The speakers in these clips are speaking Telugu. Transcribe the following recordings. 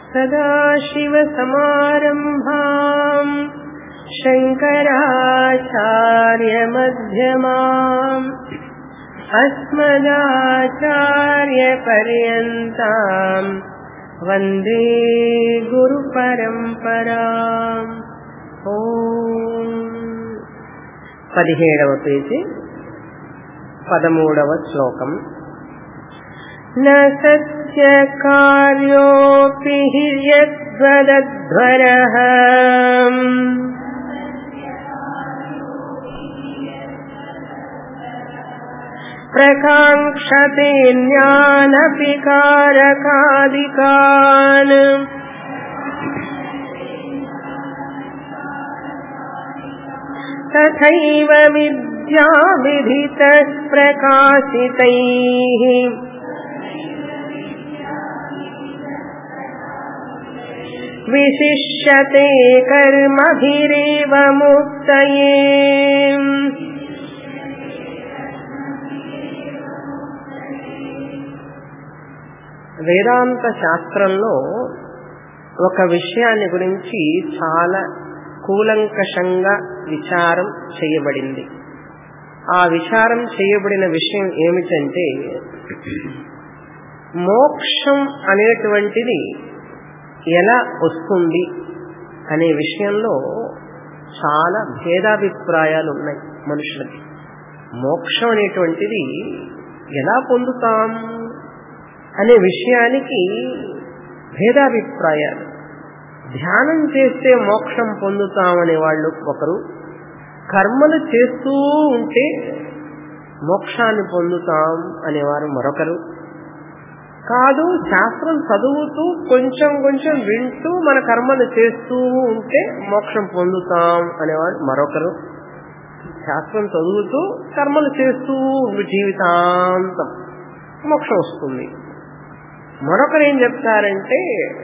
सदाशिवसमारम्भाम् शङ्कराचार्यमध्यमाम् अस्मदाचार्यपर्यन्ताम् वन्दे गुरुपरम्पराम् ఓం పదిహేడవ పేజీ పదమూడవ శ్లోకం न सत्यकार्योऽपि हि यद्वदध्वरः प्रकाङ्क्षतेऽन्यानपि कारकादिकान् तथैव विद्याविधितः प्रकाशितैः विशिष्यते कर्मभिरेव मुक्तये వేదాంత శాస్త్రంలో ఒక విషయాన్ని గురించి చాలా కూలంకషంగా విచారం చేయబడింది ఆ విచారం చేయబడిన విషయం ఏమిటంటే మోక్షం అనేటువంటిది ఎలా వస్తుంది అనే విషయంలో చాలా భేదాభిప్రాయాలు ఉన్నాయి మనుషులకి మోక్షం అనేటువంటిది ఎలా పొందుతాం అనే విషయానికి భేదాభిప్రాయాలు ధ్యానం చేస్తే మోక్షం పొందుతామనే వాళ్ళు ఒకరు కర్మలు చేస్తూ ఉంటే మోక్షాన్ని పొందుతాం అనేవారు మరొకరు కాదు శాస్త్రం చదువుతూ కొంచెం కొంచెం వింటూ మన కర్మలు చేస్తూ ఉంటే మోక్షం పొందుతాం అనేవాడు మరొకరు శాస్త్రం చదువుతూ కర్మలు చేస్తూ జీవితాంతం మోక్షం వస్తుంది మరొకరు ఏం చెప్తారంటే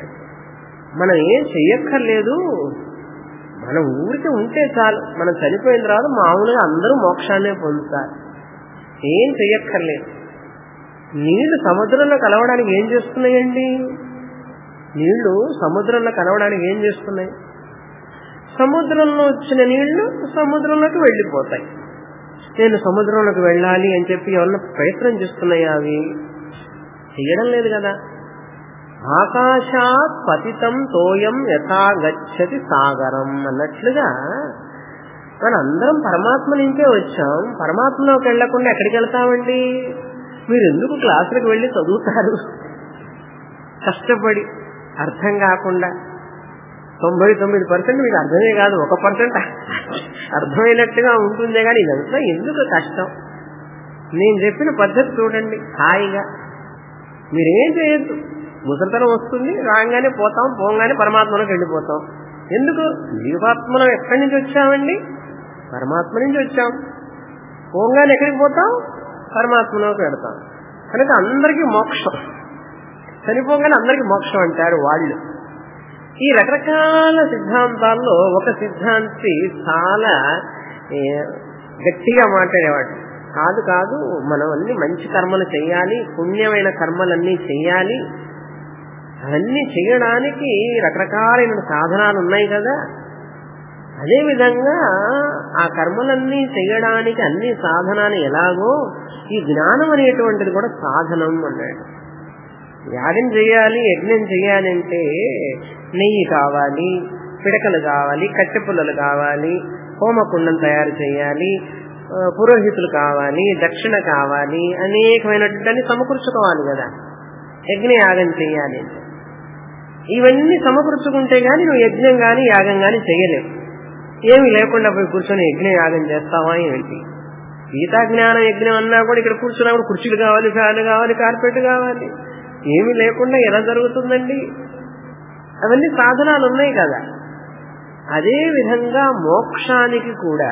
మనం ఏం చెయ్యక్కర్లేదు మనం ఊరికి ఉంటే చాలు మనం చనిపోయిన తర్వాత మామూలుగా అందరూ మోక్షాన్నే పొందుతారు ఏం చెయ్యక్కర్లేదు నీళ్లు సముద్రంలో కలవడానికి ఏం చేస్తున్నాయండి నీళ్లు సముద్రంలో కలవడానికి ఏం చేస్తున్నాయి సముద్రంలో వచ్చిన నీళ్లు సముద్రంలోకి వెళ్ళిపోతాయి నేను సముద్రంలోకి వెళ్ళాలి అని చెప్పి ఏమన్నా ప్రయత్నం చేస్తున్నాయా అవి చెయ్యడం లేదు కదా ఆకాశాత్ పతితం తోయం యథా గచ్చతి సాగరం అన్నట్లుగా మన అందరం పరమాత్మ నుంచే వచ్చాం పరమాత్మలోకి వెళ్లకుండా ఎక్కడికి వెళ్తామండి మీరు ఎందుకు క్లాసులకు వెళ్ళి చదువుతారు కష్టపడి అర్థం కాకుండా తొంభై తొమ్మిది పర్సెంట్ మీకు అర్థమే కాదు ఒక పర్సెంట్ అర్థమైనట్టుగా ఉంటుందే కానీ ఇదంతా ఎందుకు కష్టం నేను చెప్పిన పద్ధతి చూడండి హాయిగా మీరేం చేయొద్దు ముసలితనం వస్తుంది రాగానే పోతాం పోగానే పరమాత్మలోకి వెళ్ళిపోతాం ఎందుకు జీవాత్మలో ఎక్కడి నుంచి వచ్చామండి పరమాత్మ నుంచి వచ్చాం పోగానే ఎక్కడికి పోతాం పరమాత్మలోకి వెడతాం కనుక అందరికీ మోక్షం చనిపోగానే అందరికీ మోక్షం అంటారు వాళ్ళు ఈ రకరకాల సిద్ధాంతాల్లో ఒక సిద్ధాంతి చాలా గట్టిగా మాట్లాడేవాడు కాదు కాదు మనం అన్ని మంచి కర్మలు చేయాలి పుణ్యమైన కర్మలన్నీ చేయాలి అవన్నీ చేయడానికి రకరకాలైన సాధనాలు ఉన్నాయి కదా అదేవిధంగా ఆ కర్మలన్నీ చేయడానికి అన్ని సాధనాలు ఎలాగో ఈ జ్ఞానం అనేటువంటిది కూడా సాధనం అన్నాడు యాగం చేయాలి యజ్ఞం చేయాలి అంటే నెయ్యి కావాలి పిడకలు కావాలి కట్టెపుల్లలు కావాలి హోమకుండం తయారు చేయాలి పురోహితులు కావాలి దక్షిణ కావాలి అనేకమైనటువంటి సమకూర్చుకోవాలి కదా యజ్ఞయాగం చేయాలి ఇవన్నీ సమకూర్చుకుంటే గాని నువ్వు యజ్ఞం గాని యాగం గాని చేయలేవు ఏమి లేకుండా పోయి కూర్చొని యజ్ఞ యాగం చేస్తావా ఏంటి గీతా జ్ఞాన యజ్ఞం అన్నా కూడా ఇక్కడ కూర్చున్నప్పుడు కుర్చీలు కావాలి ఫ్యాన్లు కావాలి కార్పెట్ కావాలి ఏమి లేకుండా ఎలా జరుగుతుందండి అవన్నీ సాధనాలు ఉన్నాయి కదా అదే విధంగా మోక్షానికి కూడా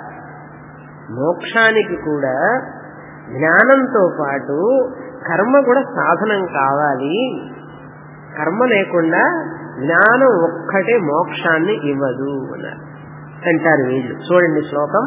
మోక్షానికి కూడా జ్ఞానంతో పాటు కర్మ కూడా సాధనం కావాలి కర్మ లేకుండా జ్ఞానం ఒక్కటే మోక్షాన్ని ఇవ్వదు అన్నారు అంటారు వీళ్ళు చూడండి శ్లోకం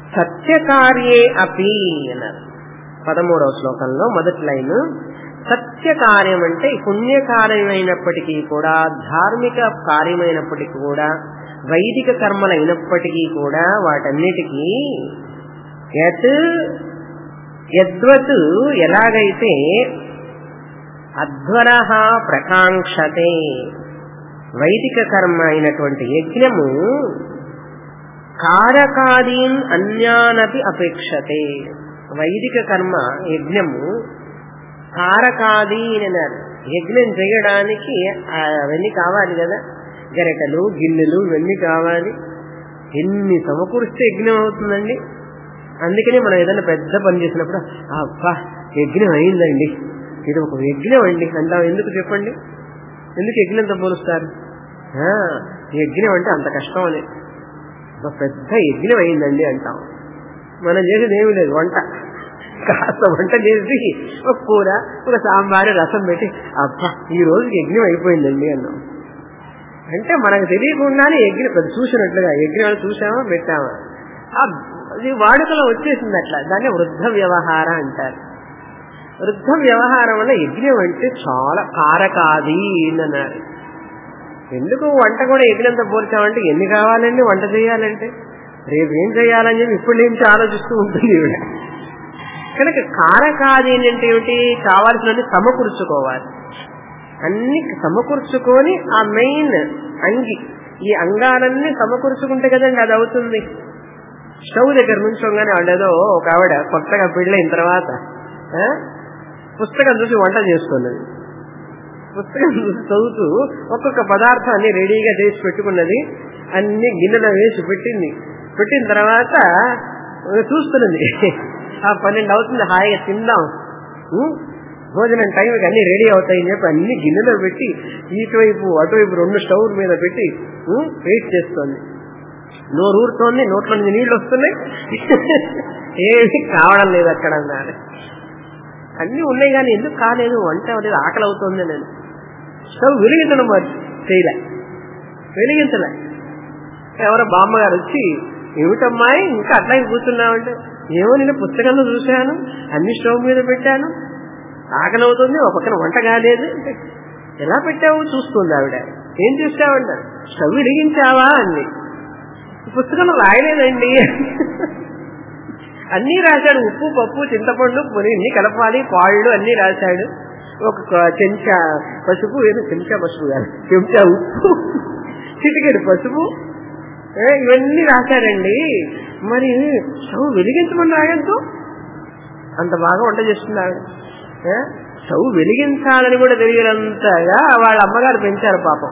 సత్యకార్యే అపి అన్నారు పదమూడవ శ్లోకంలో మొదటి లైన్ సత్య సత్య కార్యం అంటే పుణ్య కార్యమైనప్పటికీ కూడా ధార్మిక కార్యమైనప్పటికీ కూడా వైదిక కర్మలైనప్పటికీ కూడా వాటన్నిటికీ యత్ యద్వత్ ఎలాగైతే అధ్వర ప్రకాంక్షతే వైదిక కర్మ అయినటువంటి యజ్ఞము కారకాదీన్ అన్యానపి అపేక్షతే వైదిక కర్మ యజ్ఞము కారకాదీన్ అన్నారు యజ్ఞం చేయడానికి అవన్నీ కావాలి కదా గరిటలు గిన్నెలు ఇవన్నీ కావాలి ఎన్ని సమకూరిస్తే యజ్ఞం అవుతుందండి అందుకనే మనం ఏదైనా పెద్ద పని చేసినప్పుడు అబ్బా యజ్ఞం అయిందండి ఇది ఒక యజ్ఞం అండి అంటాం ఎందుకు చెప్పండి ఎందుకు యజ్ఞంతో పోలుస్తారు యజ్ఞం అంటే అంత కష్టం అని ఒక పెద్ద యజ్ఞం అయిందండి అంటాం మనం చేసేది ఏమీ లేదు వంట కాస్త వంట చేసి ఒక కూర ఒక సాంబారు రసం పెట్టి అబ్బా ఈ రోజు యజ్ఞం అయిపోయిందండి అన్నాం అంటే మనకు తెలియకుండానే యజ్ఞం పెద్ద చూసినట్లుగా యజ్ఞాలు చూసామా పెట్టామా అది వాడుకలో వచ్చేసింది అట్లా దాన్ని వృద్ధ వ్యవహార అంటారు వృద్ధ వ్యవహారం వల్ల యజ్ఞం అంటే చాలా కారకాది అన్నారు ఎందుకు వంట కూడా యజ్ఞంతో పోల్చామంటే ఎన్ని కావాలండి వంట చేయాలంటే రేపు ఏం చేయాలని చెప్పి ఇప్పుడు నుంచి ఆలోచిస్తూ ఉంటుంది ఈవిడ కనుక కారకాది అంటే ఏమిటి కావాల్సినవి సమకూర్చుకోవాలి అన్ని సమకూర్చుకొని ఆ మెయిన్ అంగి ఈ అంగాలన్నీ సమకూర్చుకుంటే కదండి అది అవుతుంది స్టవ్ దగ్గర నుంచోగానే వాళ్ళేదో ఒక ఆవిడ కొత్తగా పెళ్ళైన తర్వాత పుస్తకం చూసి వంట చేసుకున్నది పుస్తకం చూసి చదువుతూ ఒక్కొక్క పదార్థాన్ని రెడీగా చేసి పెట్టుకున్నది అన్ని గిన్నెలో వేసి పెట్టింది పెట్టిన తర్వాత చూస్తున్నది ఆ పన్నెండు అవుతుంది హాయిగా తిందాం భోజనం టైంకి అన్ని రెడీ అవుతాయని చెప్పి అన్ని గిన్నెలో పెట్టి ఇటువైపు అటువైపు రెండు స్టవ్ మీద పెట్టి వెయిట్ చేస్తోంది నోరు ఊరుతోంది నోట్ల నుంచి నీళ్లు వస్తున్నాయి ఏమి కావడం లేదు అక్కడ అన్నారు అన్ని ఉన్నాయి కానీ ఎందుకు కాలేదు వంట లేదు ఆకలి అవుతుంది నేను స్టవ్ వెలిగించడం మరి చేయలే వెలిగించలే ఎవరో బామ్మగారు వచ్చి ఏమిటమ్మాయి ఇంకా అట్లాగే కూర్చున్నావంటే ఏమో నేను పుస్తకంలో చూశాను అన్ని స్టవ్ మీద పెట్టాను ఆకలి అవుతుంది ఒక పక్కన వంట కాలేదు ఎలా పెట్టావు చూస్తుంది ఆవిడ ఏం చూసావంట స్టవ్ వెలిగించావా అంది పుస్తకంలో రాయలేదండి అన్నీ రాశాడు ఉప్పు పప్పు చింతపండు పొని ఇన్ని కలపాలి పాళ్ళు అన్ని రాశాడు ఒక చెంచా పసుపు ఏదో చెంచా పసుపు కాదు చెంచా ఉప్పు చిటికెడు పసుపు ఇవన్నీ రాశాడండి మరి స్టవ్ వెలిగించమని రాయద్దు అంత బాగా వంట చేస్తున్నాడు స్టవ్ వెలిగించాలని కూడా తెలియనంతగా వాళ్ళ అమ్మగారు పెంచారు పాపం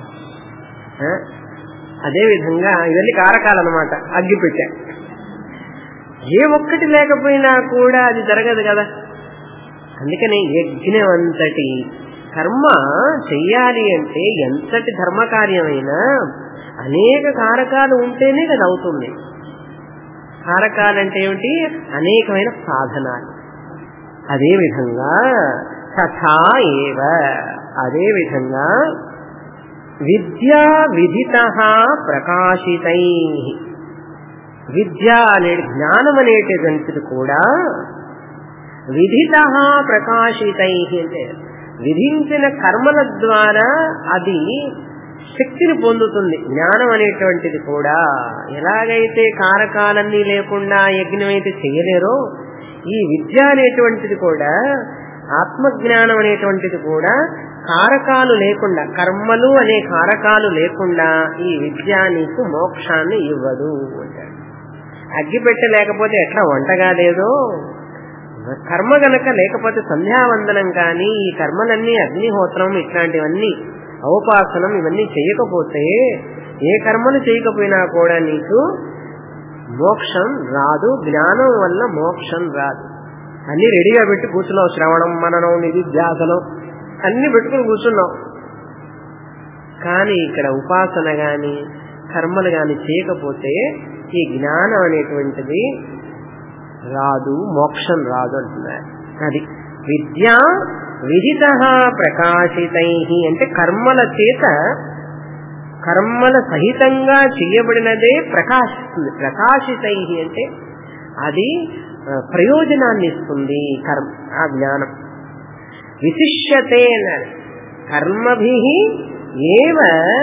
అదే విధంగా ఇవన్నీ కారకాలన్నమాట అగ్గి పెట్టా ఏ ఒక్కటి లేకపోయినా కూడా అది జరగదు కదా అందుకని యజ్ఞం అంతటి కర్మ చెయ్యాలి అంటే ఎంతటి ధర్మకార్యమైనా అనేక కారకాలు ఉంటేనే కదా అవుతుంది కారకాలంటే ఏమిటి అనేకమైన సాధనాలు అదేవిధంగా తథా ఏవ అదేవిధంగా విద్యా విదిత ప్రకాశితై విద్య అనే జ్ఞానం అనేటటువంటిది కూడా విధిత ప్రకాశితై అంటే విధించిన కర్మల ద్వారా అది శక్తిని పొందుతుంది జ్ఞానం అనేటువంటిది కూడా ఎలాగైతే కారకాలన్నీ లేకుండా యజ్ఞం అయితే చేయలేరో ఈ విద్య అనేటువంటిది కూడా ఆత్మజ్ఞానం అనేటువంటిది కూడా కారకాలు లేకుండా కర్మలు అనే కారకాలు లేకుండా ఈ విద్య నీకు మోక్షాన్ని ఇవ్వదు అంటాడు అగ్గిపెట్టె లేకపోతే ఎట్లా వంటగా లేదో కర్మ గనక లేకపోతే సంధ్యావందనం కానీ ఈ కర్మలన్నీ అగ్నిహోత్రం ఇట్లాంటివన్నీ ఔపాసనం ఇవన్నీ చేయకపోతే ఏ కర్మలు చేయకపోయినా కూడా నీకు మోక్షం రాదు జ్ఞానం వల్ల మోక్షం రాదు అన్ని రెడీగా పెట్టి కూర్చున్నావు శ్రవణం మననం నిధిధ్యాసనం అన్ని పెట్టుకుని కూర్చున్నావు కానీ ఇక్కడ ఉపాసన గాని కర్మలు గాని చేయకపోతే ఈ జ్ఞానం అనేటువంటిది రాదు మోక్షం రాదు అంటున్నారు అది విద్య విదిత ప్రకాశితై అంటే కర్మల చేత కర్మల సహితంగా చేయబడినదే ప్రకాశిస్తుంది ప్రకాశితై అంటే అది ప్రయోజనాన్ని ఇస్తుంది కర్మ ఆ జ్ఞానం విశిష్యతే అన్నాడు కర్మభి ఏవ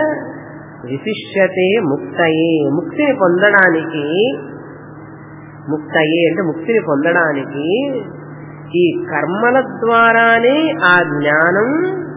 విశిష్యతే ముక్తయే ముక్తిని పొందడానికి ముక్తయే అంటే ముక్తిని పొందడానికి ఈ కర్మల ద్వారానే ఆ జ్ఞానం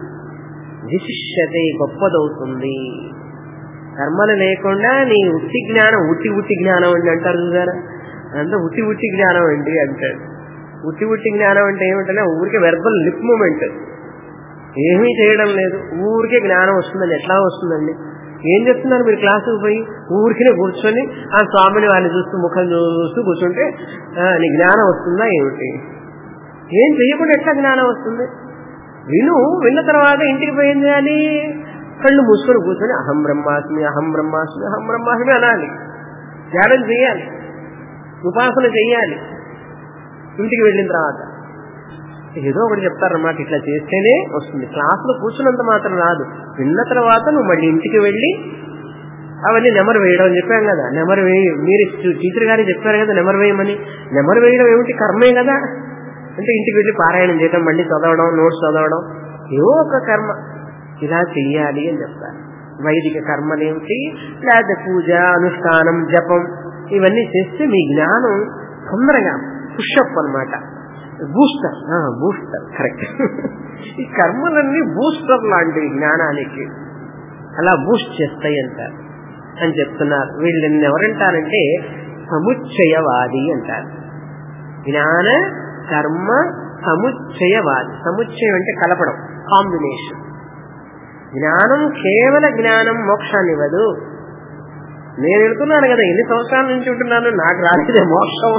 విశిష్యతే గొప్పదవుతుంది కర్మలు లేకుండా నీ ఉట్టి జ్ఞానం ఉట్టి ఉట్టి జ్ఞానం అండి అంటారు చూసారా అంతా ఉట్టి ఉట్టి జ్ఞానం అండి అంటాడు ఉట్టి ఉట్టి జ్ఞానం అంటే ఏమిటంటే ఊరికే వెర్బల్ లిప్ మూమెంట్ ఏమీ చేయడం లేదు ఊరికే జ్ఞానం వస్తుందండి ఎట్లా వస్తుందండి ఏం చెప్తున్నారు మీరు క్లాసుకు పోయి ఊరికినే కూర్చొని ఆ స్వామిని వారిని చూస్తూ ముఖం చూస్తూ కూర్చుంటే ఆ, నీ జ్ఞానం వస్తుందా ఏమిటి ఏం చెయ్యకుండా ఎట్లా జ్ఞానం వస్తుంది విను విన్న తర్వాత ఇంటికి పోయి ఏం చేయాలి కళ్ళు మూసుకొని కూర్చొని అహం బ్రహ్మాస్మి అహం బ్రహ్మాస్మి అహం బ్రహ్మాస్మి అనాలి ధ్యానం చేయాలి ఉపాసన చెయ్యాలి ఇంటికి వెళ్ళిన తర్వాత ఏదో ఒకటి చెప్తారన్నమాట ఇట్లా చేస్తేనే వస్తుంది క్లాసులో కూర్చున్నంత మాత్రం రాదు విన్న తర్వాత నువ్వు మళ్ళీ ఇంటికి వెళ్ళి అవన్నీ నెమరు వేయడం అని చెప్పాం కదా నెమరు వేయి మీరు టీచర్ గారే చెప్పారు కదా నెమరు వేయమని నెమరు వేయడం ఏమిటి కర్మే కదా అంటే ఇంటికి వెళ్ళి పారాయణం చేయడం మళ్ళీ చదవడం నోట్స్ చదవడం ఏవో ఒక కర్మ ఇలా చెయ్యాలి అని చెప్తారు వైదిక కర్మలేమిటి లేదా పూజ అనుష్ఠానం జపం ఇవన్నీ చేస్తే మీ జ్ఞానం తొందరగా పుషప్ అనమాట బూస్టర్ బూస్టర్ కరెక్ట్ ఈ కర్మలన్నీ బూస్టర్ లాంటివి జ్ఞానానికి అలా బూస్ట్ చేస్తాయి అంటారు అని చెప్తున్నారు వీళ్ళని ఎవరంటారంటే సముచ్చయవాది అంటారు జ్ఞాన కర్మ సముచ్చయవాది సముచ్చయం అంటే కలపడం కాంబినేషన్ జ్ఞానం కేవల జ్ఞానం మోక్షాన్ని ఇవ్వదు నేను వెళ్తున్నాను కదా ఎన్ని సంవత్సరాల నుంచి ఉంటున్నాను నాకు రాలేదే మోక్షం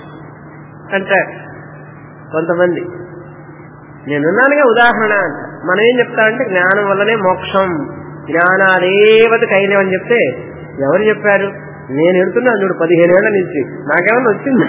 అంటారు కొంతమంది నేనున్నానుగా ఉదాహరణ అంట మనం ఏం చెప్తామంటే జ్ఞానం వల్లనే మోక్షం జ్ఞానాదేవత కైలం అని చెప్తే ఎవరు చెప్పారు నేను వెళ్తున్నాను చూడు పదిహేనేళ్ల నుంచి నాకేమన్నా వచ్చింది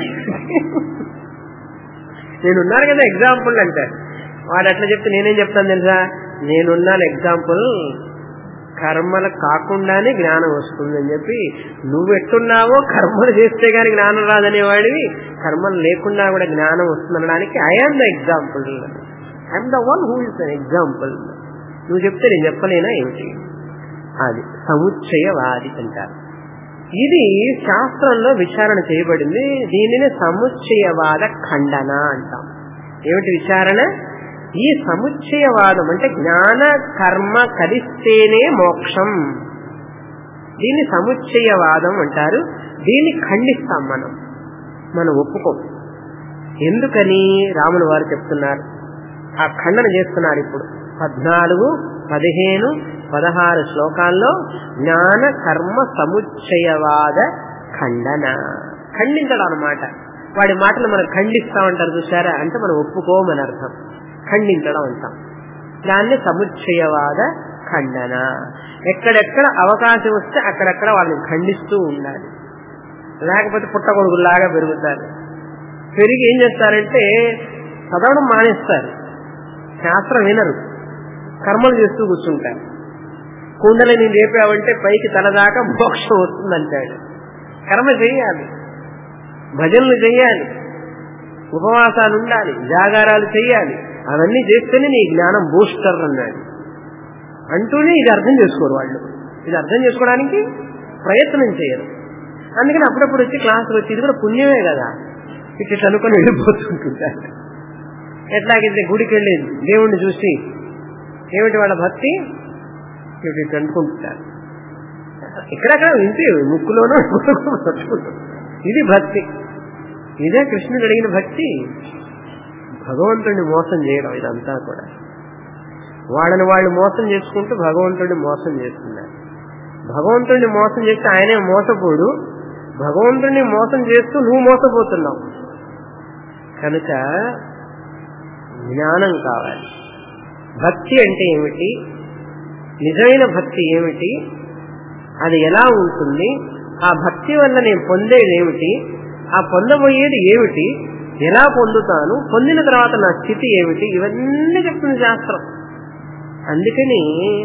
నేనున్నాను కదా ఎగ్జాంపుల్ అంటే వాడు అట్లా చెప్తే నేనేం చెప్తాను తెలుసా నేనున్నాను ఎగ్జాంపుల్ కర్మలు కాకుండానే జ్ఞానం వస్తుంది అని చెప్పి నువ్వు ఎట్టున్నావో కర్మలు చేస్తే గాని జ్ఞానం రాదనేవాడివి కర్మలు లేకుండా కూడా జ్ఞానం వస్తుందనడానికి I'm the example I'm the one who is the example నువ్వు చెప్తే నేను చెప్పలేనా ఏమిటి అది సముచ్చయవాది అంటారు ఇది శాస్త్రంలో విచారణ చేయబడింది దీనిని సముచ్చయవాద ఖండన అంటాం ఏమిటి విచారణ ఈ సముచ్చయవాదం అంటే జ్ఞాన కర్మ కలిస్తేనే మోక్షం దీన్ని సముచ్చయవాదం అంటారు దీన్ని ఖండిస్తాం మనం మనం ఒప్పుకోం ఎందుకని రాముల వారు చెప్తున్నారు ఆ ఖండన చేస్తున్నారు ఇప్పుడు పద్నాలుగు పదిహేను పదహారు శ్లోకాల్లో జ్ఞాన కర్మ సముచ్చయవాద ఖండన ఖండించడం అనమాట వాడి మాటలు మనం ఖండిస్తామంటారు చూసారా అంటే మనం ఒప్పుకోమని అర్థం ఖండించడం అంటాం దాన్ని సముచ్చయవాద ఖండన ఎక్కడెక్కడ అవకాశం వస్తే అక్కడెక్కడ వాళ్ళని ఖండిస్తూ ఉండాలి లేకపోతే పుట్టగొడుగులాగా పెరుగుతారు పెరిగి ఏం చేస్తారంటే చదవడం మానేస్తారు శాస్త్రం వినరు కర్మలు చేస్తూ కూర్చుంటారు కుండలని లేపావంటే పైకి తలదాకా మోక్షం వస్తుందంటాడు కర్మ చేయాలి భజనలు చేయాలి ఉపవాసాలు ఉండాలి జాగారాలు చేయాలి అవన్నీ చేస్తేనే నీ జ్ఞానం బూస్టర్ అన్నాడు అంటూనే ఇది అర్థం చేసుకోరు వాళ్ళు ఇది అర్థం చేసుకోవడానికి ప్రయత్నం చేయరు అందుకని అప్పుడప్పుడు వచ్చి క్లాసులు వచ్చి ఇది కూడా పుణ్యమే కదా ఇట్లా అనుకుని వెళ్ళిపోతుంటుంటారు ఎట్లాగైతే గుడికి వెళ్ళి దేవుణ్ణి చూసి ఏమిటి వాళ్ళ భక్తి ఇటు అనుకుంటారు ఇక్కడక్కడ ఇంటి ముక్కులోనూ ఇది భక్తి ఇదే కృష్ణుడు అడిగిన భక్తి భగవంతుడిని మోసం చేయడం ఇదంతా కూడా వాళ్ళని వాళ్ళు మోసం చేసుకుంటూ భగవంతుడిని మోసం చేస్తున్నారు భగవంతుడిని మోసం చేస్తే ఆయనే మోసపోడు భగవంతుడిని మోసం చేస్తూ నువ్వు మోసపోతున్నావు కనుక జ్ఞానం కావాలి భక్తి అంటే ఏమిటి నిజమైన భక్తి ఏమిటి అది ఎలా ఉంటుంది ఆ భక్తి వల్ల నేను పొందేది ఏమిటి ఆ పొందబోయేది ఏమిటి ఎలా పొందుతాను పొందిన తర్వాత నా స్థితి ఏమిటి ఇవన్నీ చెప్తుంది శాస్త్రం అందుకని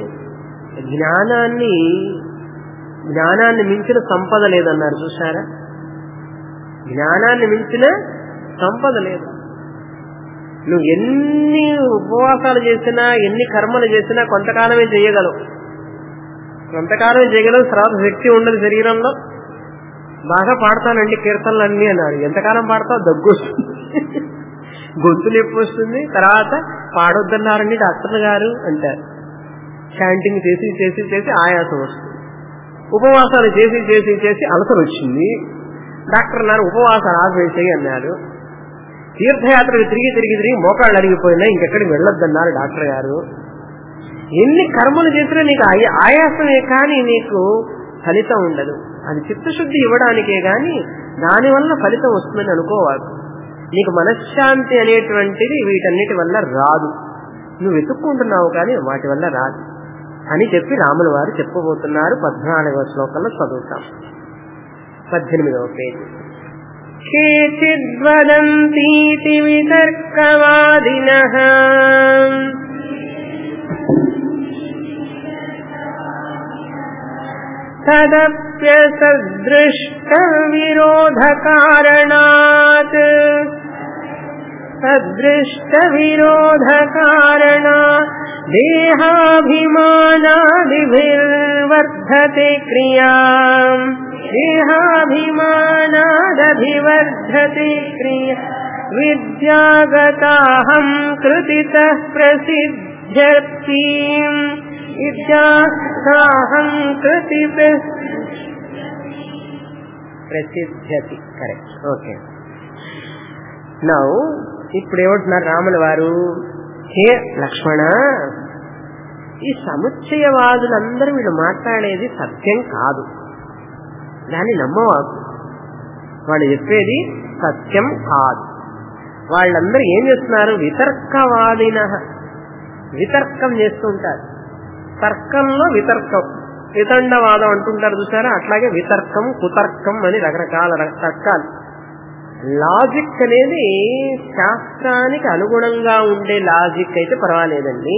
జ్ఞానాన్ని జ్ఞానాన్ని మించిన సంపద లేదన్నారు చూసారా జ్ఞానాన్ని మించిన సంపద లేదు నువ్వు ఎన్ని ఉపవాసాలు చేసినా ఎన్ని కర్మలు చేసినా కొంతకాలమే చేయగలవు కొంతకాలమే చేయగలవు తర్వాత శక్తి ఉండదు శరీరంలో బాగా పాడతానండి కీర్తనలన్నీ అన్నాడు ఎంతకాలం పాడతావు దగ్గు వస్తుంది గొంతు నొప్పి వస్తుంది తర్వాత పాడొద్దన్నారండి డాక్టర్ గారు అంటారు చాంటింగ్ చేసి చేసి చేసి ఆయాసం వస్తుంది ఉపవాసాలు చేసి చేసి చేసి అలసర వచ్చింది డాక్టర్ అన్నారు ఉపవాసాలు ఆపేసేయి అన్నారు తీర్థయాత్రలు తిరిగి తిరిగి తిరిగి మోకాళ్ళు అరిగిపోయినా ఇంకెక్కడికి వెళ్ళొద్దన్నారు డాక్టర్ గారు ఎన్ని కర్మలు చేసినా నీకు ఆయ- ఆయాసమే కానీ నీకు ఫలితం ఉండదు అది చిత్తశుద్ధి ఇవ్వడానికే గాని దానివల్ల ఫలితం వస్తుందని అనుకోవాలి నీకు మనశ్శాంతి అనేటువంటిది వీటన్నిటి వల్ల రాదు నువ్వు వెతుక్కుంటున్నావు కానీ వాటి వల్ల రాదు అని చెప్పి రాముల వారు చెప్పబోతున్నారు పద్నాలుగవ శ్లోకంలో చదువుతాం పద్దెనిమిదవ పేజీ కేచిద్వదంతీతి వితర్కవాదినః तदप्यसदृष्टविरोधकारणात् सदृष्टविरोधकारणा देहाभिमानादिभिर्वर्धते क्रियाम् देहाभिमानादभिवर्धते क्रिया विद्यागताहं कृतितः प्रसिद्ध्यर्थीम् విద్యాహం కృతి ప్రసిద్ధతి కరెక్ట్ ఓకే నౌ ఇప్పుడు ఏమంటున్నారు రాముల వారు హే లక్ష్మణ ఈ సముచ్చయవాదులందరూ వీళ్ళు మాట్లాడేది సత్యం కాదు దాన్ని నమ్మవాకు వాళ్ళు చెప్పేది సత్యం కాదు వాళ్ళందరూ ఏం చేస్తున్నారు వితర్కవాదిన వితర్కం చేస్తుంటారు తర్కంలో వితర్కం వితండవాదం అంటుంటారు చూసారా అట్లాగే వితర్కం కుతర్కం అని రకరకాల ర- తర్కాలు లాజిక్ అనేది శాస్త్రానికి అనుగుణంగా ఉండే లాజిక్ అయితే పర్వాలేదండి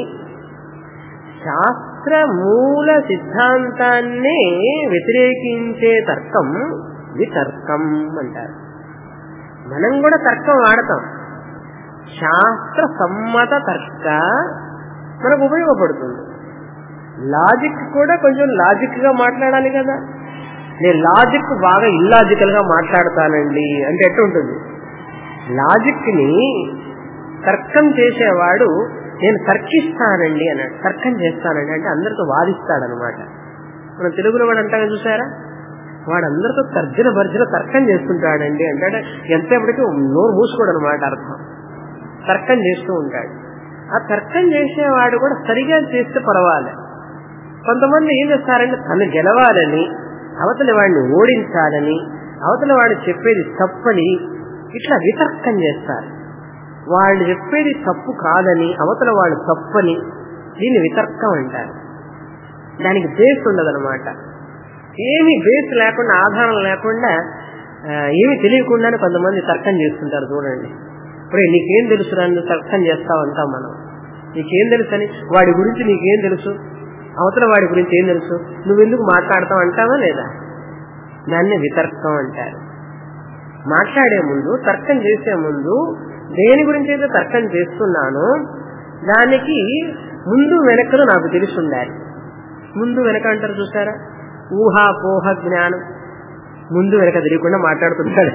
శాస్త్ర మూల సిద్ధాంతాన్నే వ్యతిరేకించే తర్కం వితర్కం అంటారు మనం కూడా తర్కం వాడతాం శాస్త్ర సమ్మత తర్క మనకు ఉపయోగపడుతుంది లాజిక్ కూడా కొంచెం లాజిక్ గా మాట్లాడాలి కదా నేను లాజిక్ బాగా ఇల్లాజికల్ గా మాట్లాడతానండి అంటే ఎట్టుంటుంది లాజిక్ ని తర్కం చేసేవాడు నేను తర్కిస్తానండి అన్నాడు తర్కం చేస్తానండి అంటే అందరితో వాదిస్తాడనమాట మన తెలుగులో వాడు అంటాగా చూసారా వాడు అందరితో తర్జన భర్జన తర్కం చేస్తుంటాడండి అంటే ఎంతసేపటికి నోరు మూసుకోడు అనమాట అర్థం తర్కం చేస్తూ ఉంటాడు ఆ తర్కం చేసేవాడు కూడా సరిగా చేస్తే పర్వాలే కొంతమంది ఏం చేస్తారంటే తను గెలవాలని అవతల వాడిని ఓడించాలని అవతల వాడు చెప్పేది తప్పని ఇట్లా వితర్కం చేస్తారు వాళ్ళు చెప్పేది తప్పు కాదని అవతల వాడు తప్పని దీన్ని వితర్కం అంటారు దానికి బేస్ ఉండదన్నమాట ఏమి బేస్ లేకుండా ఆధారం లేకుండా ఆ, ఏమి తెలియకుండానే కొంతమంది తర్కం చేస్తుంటారు చూడండి ఇప్పుడు నీకేం తెలుసు నన్ను తర్కం చేస్తావు అంటాం మనం నీకేం తెలుసు అని వాడి గురించి నీకేం తెలుసు అవతల వాడి గురించి ఏం తెలుసు నువ్వెందుకు మాట్లాడతావు అంటావా లేదా దాన్ని వితర్కం అంటారు మాట్లాడే ముందు తర్కం చేసే ముందు దేని గురించి అయితే తర్కం చేస్తున్నానో దానికి ముందు వెనకలు నాకు తెలిసి ఉండాలి ముందు వెనక అంటారు చూసారా ఊహా పోహ జ్ఞానం ముందు వెనక తెలియకుండా మాట్లాడుతుంటాడు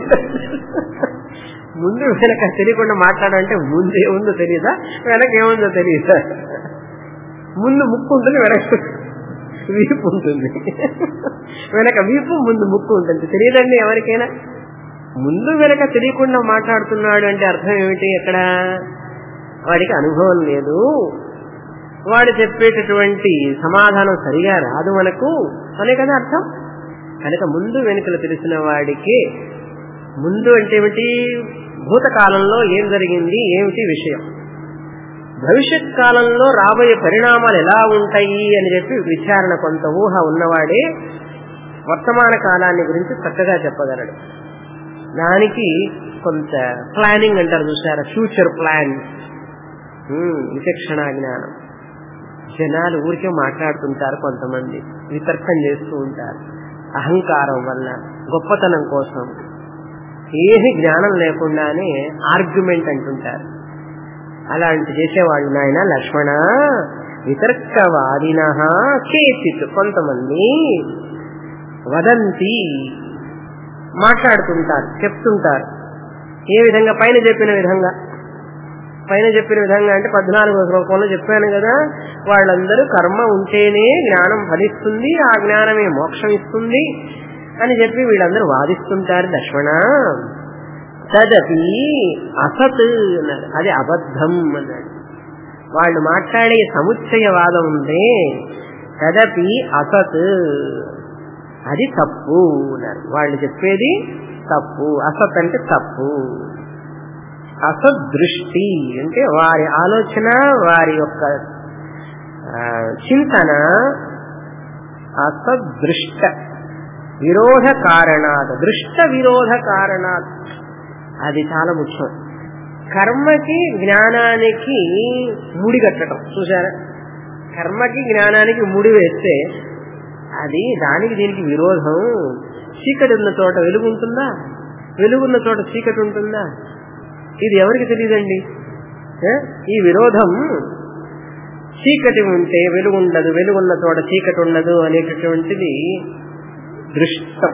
ముందు వెనక తెలియకుండా మాట్లాడాలంటే ముందు ఏముందో తెలియదా వెనక ఏముందో తెలియదా ముందు ముక్కు ఉంటుంది వెనక వీపు ఉంటుంది వెనక వీపు ముందు ముక్కు ఉంటుంది తెలియదండి ఎవరికైనా ముందు వెనక తెలియకుండా మాట్లాడుతున్నాడు అంటే అర్థం ఏమిటి ఎక్కడ వాడికి అనుభవం లేదు వాడు చెప్పేటటువంటి సమాధానం సరిగా రాదు మనకు అనే కదా అర్థం కనుక ముందు వెనుకలు తెలిసిన వాడికి ముందు అంటే ఏమిటి భూతకాలంలో ఏం జరిగింది ఏమిటి విషయం భవిష్యత్ కాలంలో రాబోయే పరిణామాలు ఎలా ఉంటాయి అని చెప్పి విచారణ కొంత ఊహ ఉన్నవాడే వర్తమాన కాలాన్ని గురించి చక్కగా చెప్పగలడు దానికి కొంత ప్లానింగ్ అంటారు చూసారా ఫ్యూచర్ ప్లాన్ విచక్షణ జ్ఞానం జనాలు ఊరికే మాట్లాడుతుంటారు కొంతమంది వితర్కం చేస్తూ ఉంటారు అహంకారం వల్ల గొప్పతనం కోసం ఏమి జ్ఞానం లేకుండానే ఆర్గ్యుమెంట్ అంటుంటారు అలాంటి చేసేవాళ్ళు నాయన లక్ష్మణ వితర్కవాదిన కేచిత్ కొంతమంది వదంతి మాట్లాడుతుంటారు చెప్తుంటారు ఏ విధంగా పైన చెప్పిన విధంగా పైన చెప్పిన విధంగా అంటే పద్నాలుగో శ్లోకంలో చెప్పాను కదా వాళ్ళందరూ కర్మ ఉంటేనే జ్ఞానం ఫలిస్తుంది ఆ జ్ఞానమే మోక్షం ఇస్తుంది అని చెప్పి వీళ్ళందరూ వాదిస్తుంటారు లక్ష్మణ తదపి అసత్ అన్నాడు అది అబద్ధం అన్నాడు వాళ్ళు మాట్లాడే సముచ్చయవాదం ఉందే తదపి అసత్ అది తప్పు అన్నారు వాళ్ళు చెప్పేది తప్పు అసత్ అంటే తప్పు అసదృష్టి అంటే వారి ఆలోచన వారి యొక్క చింతన అసదృష్ట విరోధ కారణాత్ దృష్ట విరోధ కారణాత్ అది చాలా ముఖ్యం కర్మకి జ్ఞానానికి ముడి కట్టడం చూసారా కర్మకి జ్ఞానానికి ముడి వేస్తే అది దానికి దీనికి విరోధం చీకటి ఉన్న చోట వెలుగు ఉంటుందా వెలుగున్న చోట చీకటి ఉంటుందా ఇది ఎవరికి తెలియదండి ఈ విరోధం చీకటి ఉంటే వెలుగు ఉండదు వెలుగున్న చోట చీకటి ఉండదు అనేటటువంటిది దృష్టం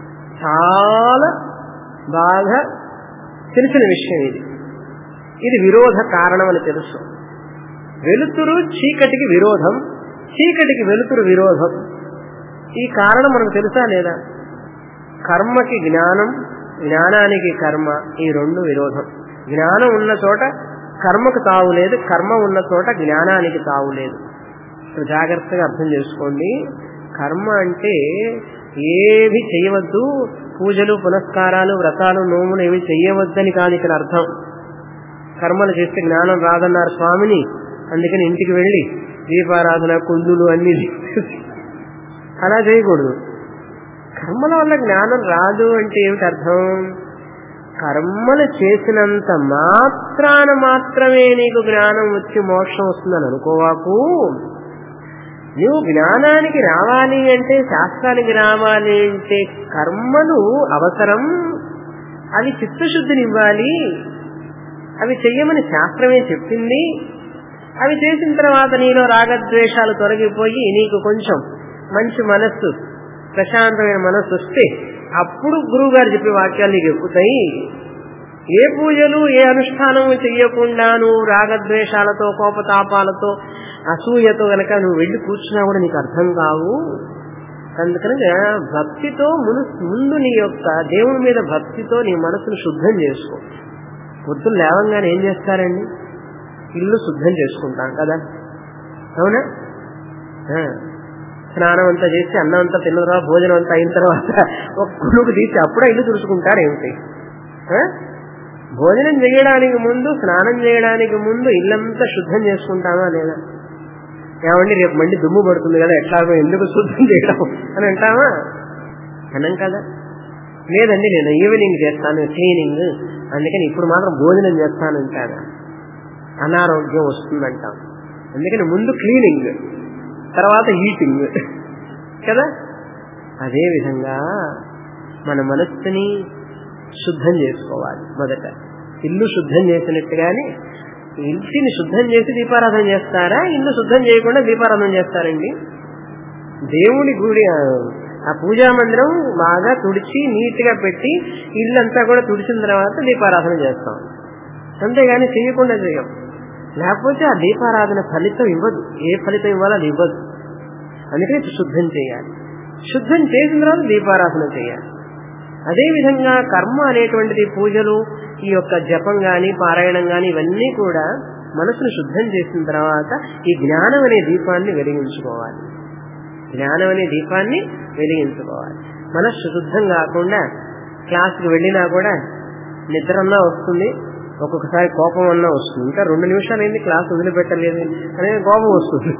చాలా బాగా తెలిసిన విషయం ఇది ఇది విరోధ కారణం అని తెలుసు వెలుతురు చీకటికి విరోధం చీకటికి వెలుతురు విరోధం ఈ కారణం మనకు తెలుసా లేదా కర్మకి జ్ఞానం జ్ఞానానికి కర్మ ఈ రెండు విరోధం జ్ఞానం ఉన్న చోట కర్మకు తావు లేదు కర్మ ఉన్న చోట జ్ఞానానికి తావు లేదు జాగ్రత్తగా అర్థం చేసుకోండి కర్మ అంటే ఏవి చేయవద్దు పూజలు పునస్కారాలు వ్రతాలు నోములు ఏవి చెయ్యవద్దని కాదు ఇక్కడ అర్థం కర్మలు చేస్తే జ్ఞానం రాదన్నారు స్వామిని అందుకని ఇంటికి వెళ్ళి దీపారాధన కుందులు అన్ని అలా చేయకూడదు కర్మల వల్ల జ్ఞానం రాదు అంటే ఏమిటి అర్థం కర్మలు చేసినంత మాత్రాన మాత్రమే నీకు జ్ఞానం వచ్చి మోక్షం వస్తుందని అనుకోవాకు నువ్వు జ్ఞానానికి రావాలి అంటే శాస్త్రానికి రావాలి అంటే కర్మలు అవసరం అవి చిత్తశుద్ధినివ్వాలి అవి చెయ్యమని శాస్త్రమే చెప్పింది అవి చేసిన తర్వాత నీలో రాగద్వేషాలు తొలగిపోయి నీకు కొంచెం మంచి మనస్సు ప్రశాంతమైన మనస్సు వస్తే అప్పుడు గురువు గారు చెప్పే వాక్యాలు నీకు ఎక్కుతాయి ఏ పూజలు ఏ అనుష్ఠానము చెయ్యకుండా నువ్వు రాగద్వేషాలతో కోపతాపాలతో అసూయతో గనక నువ్వు వెళ్ళి కూర్చున్నా కూడా నీకు అర్థం కావు అందుకని భక్తితో మును ముందు నీ యొక్క దేవుని మీద భక్తితో నీ మనసును శుద్ధం చేసుకో పొద్దున్న లేవంగానే ఏం చేస్తారండి ఇల్లు శుద్ధం చేసుకుంటాం కదా అవునా స్నానం అంతా చేసి అన్నం అంతా తిన్న తర్వాత భోజనం అంతా అయిన తర్వాత ఒక కునుకు తీసి అప్పుడే ఇల్లు తుడుచుకుంటారు ఏమిటి భోజనం చేయడానికి ముందు స్నానం చేయడానికి ముందు ఇల్లంతా శుద్ధం చేసుకుంటామా లేదా ఏమండి రేపు మళ్ళీ దుమ్ము పడుతుంది కదా ఎట్లాగో ఎందుకు శుద్ధం చేయడం అని అంటామా అనం కదా లేదండి నేను ఈవినింగ్ చేస్తాను క్లీనింగ్ అందుకని ఇప్పుడు మాత్రం భోజనం చేస్తానంటాను అనారోగ్యం వస్తుందంటాం అందుకని ముందు క్లీనింగ్ తర్వాత ఈటింగ్ కదా అదే విధంగా మన మనస్సుని శుద్ధం చేసుకోవాలి మొదట ఇల్లు శుద్ధం చేసినట్టుగానే ఇంటిని శుద్ధం చేసి దీపారాధన చేస్తారా ఇల్లు శుద్ధం చేయకుండా దీపారాధన చేస్తారండి దేవుడి గుడి ఆ పూజా మందిరం బాగా తుడిచి నీట్ గా పెట్టి ఇల్లంతా కూడా తుడిచిన తర్వాత దీపారాధన చేస్తాం అంతేగాని చేయకుండా చేయం లేకపోతే ఆ దీపారాధన ఫలితం ఇవ్వదు ఏ ఫలితం ఇవ్వాలో అది ఇవ్వదు అందుకని శుద్ధం చేయాలి శుద్ధం చేసిన తర్వాత దీపారాధన చేయాలి అదేవిధంగా కర్మ అనేటువంటిది పూజలు ఈ యొక్క జపం గాని పారాయణం గాని ఇవన్నీ కూడా మనసును శుద్ధం చేసిన తర్వాత ఈ జ్ఞానం అనే దీపాన్ని వెలిగించుకోవాలి జ్ఞానం అనే దీపాన్ని వెలిగించుకోవాలి మనస్సు శుద్ధం కాకుండా క్లాస్కి వెళ్ళినా కూడా నిద్రన్నా వస్తుంది ఒక్కొక్కసారి కోపం అన్నా వస్తుంది ఇంకా రెండు నిమిషాలు అయింది క్లాస్ వదిలిపెట్టలేదు అనే కోపం వస్తుంది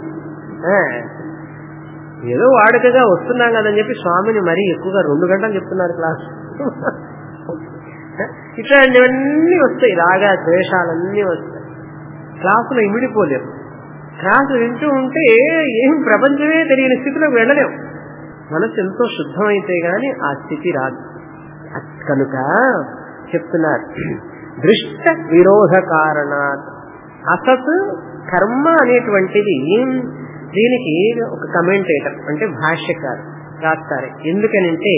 ఏదో వాడుకగా వస్తున్నాం కదని చెప్పి స్వామిని మరీ ఎక్కువగా రెండు గంటలు చెప్తున్నారు క్లాస్ ఇట్లాంటివన్నీ వస్తాయి రాగా ద్వేషాలన్నీ వస్తాయి క్లాసులో ఇమిడిపోలేము క్లాసు వింటూ ఉంటే ఏం ప్రపంచమే తెలియని స్థితిలోకి వెళ్ళలేము మనసు ఎంతో శుద్ధమైతే గాని ఆ స్థితి రాదు కనుక చెప్తున్నారు దృష్ట విరోధ కారణాత్ అసత్ కర్మ అనేటువంటిది దీనికి ఒక కమెంటేటర్ అంటే భాష్యకారు రాస్తారు ఎందుకనంటే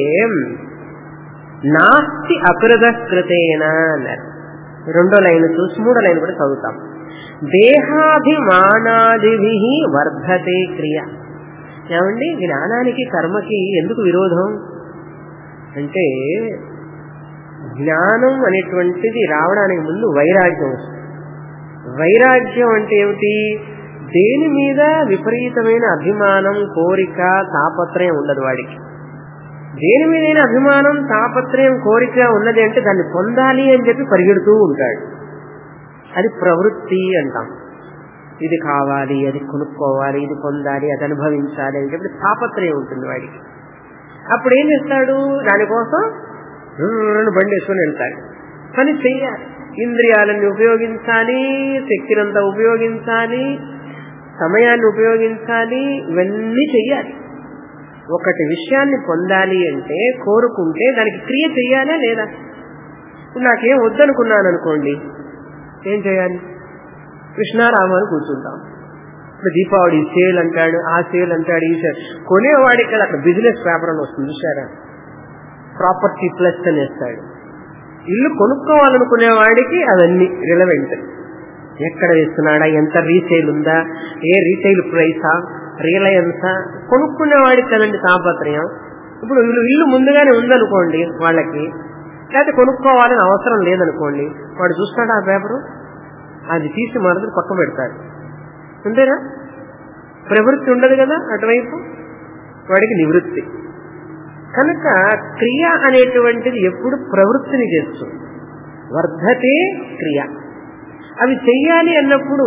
నాస్తి అకృతకృతేన అన్నారు రెండో లైన్ చూసి మూడో లైన్ కూడా చదువుతాం దేహాభిమానాదిభి వర్ధతే క్రియ ఏమండి జ్ఞానానికి కర్మకి ఎందుకు విరోధం అంటే జ్ఞానం అనేటువంటిది రావడానికి ముందు వైరాగ్యం వస్తుంది వైరాగ్యం అంటే ఏమిటి దేని మీద విపరీతమైన అభిమానం కోరిక తాపత్రయం ఉండదు వాడికి దేని మీదైనా అభిమానం తాపత్రయం కోరిక ఉన్నది అంటే దాన్ని పొందాలి అని చెప్పి పరిగెడుతూ ఉంటాడు అది ప్రవృత్తి అంటాం ఇది కావాలి అది కొనుక్కోవాలి ఇది పొందాలి అది అనుభవించాలి అని చెప్పి తాపత్రయం ఉంటుంది వాడికి అప్పుడు ఏం చేస్తాడు దానికోసం రెండు బండి వేసుకొని వెళ్తాడు పని చెయ్యాలి ఇంద్రియాలను ఉపయోగించాలి శక్తినంతా ఉపయోగించాలి సమయాన్ని ఉపయోగించాలి ఇవన్నీ చెయ్యాలి ఒకటి విషయాన్ని పొందాలి అంటే కోరుకుంటే దానికి క్రియ చెయ్యాలా లేదా ఇప్పుడు నాకేం వద్దనుకున్నాను అనుకోండి ఏం చేయాలి కృష్ణారామాలు కూర్చుంటాం ఇప్పుడు దీపావళి సేల్ అంటాడు ఆ సేల్ అంటాడు ఈ సేల్ కొనేవాడికి కదా అక్కడ బిజినెస్ పేపర్ అని వస్తుంది చూసారా ప్రాపర్టీ ప్లస్ అని వేస్తాడు ఇల్లు కొనుక్కోవాలనుకునేవాడికి అవన్నీ రిలవెంట్ ఎక్కడ వేస్తున్నాడా ఎంత రీసేల్ ఉందా ఏ రీసేల్ ప్రైసా రిలయన్సా కొనుక్కునేవాడికి కదండి తాపత్రయం ఇప్పుడు ఇల్లు ఇల్లు ముందుగానే ఉందనుకోండి వాళ్ళకి లేకపోతే కొనుక్కోవాలని అవసరం లేదనుకోండి వాడు చూస్తాడు ఆ పేపరు అది తీసి మరొకటి పక్క పెడతాడు అంతేనా ప్రవృత్తి ఉండదు కదా అటువైపు వాడికి నివృత్తి కనుక క్రియ అనేటువంటిది ఎప్పుడు ప్రవృత్తిని చేస్తుంది వర్ధతే క్రియ అవి చెయ్యాలి అన్నప్పుడు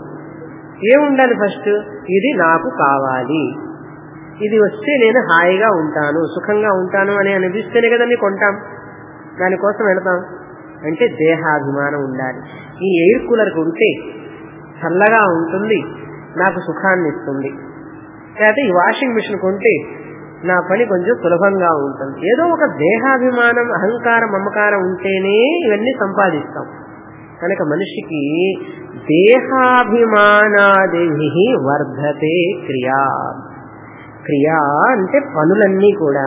ఏముండాలి ఫస్ట్ ఇది నాకు కావాలి ఇది వస్తే నేను హాయిగా ఉంటాను సుఖంగా ఉంటాను అని అనిపిస్తేనే కదండి కొంటాం దానికోసం వెళతాం అంటే దేహాభిమానం ఉండాలి ఈ ఎయిర్ కూలర్ ఉంటే చల్లగా ఉంటుంది నాకు సుఖాన్ని ఇస్తుంది లేకపోతే ఈ వాషింగ్ మిషన్ కొంటే నా పని కొంచెం సులభంగా ఉంటుంది ఏదో ఒక దేహాభిమానం అహంకారం మమకారం ఉంటేనే ఇవన్నీ సంపాదిస్తాం కనుక మనిషికి దేహాభిమానాది వర్ధతే క్రియా క్రియా అంటే పనులన్నీ కూడా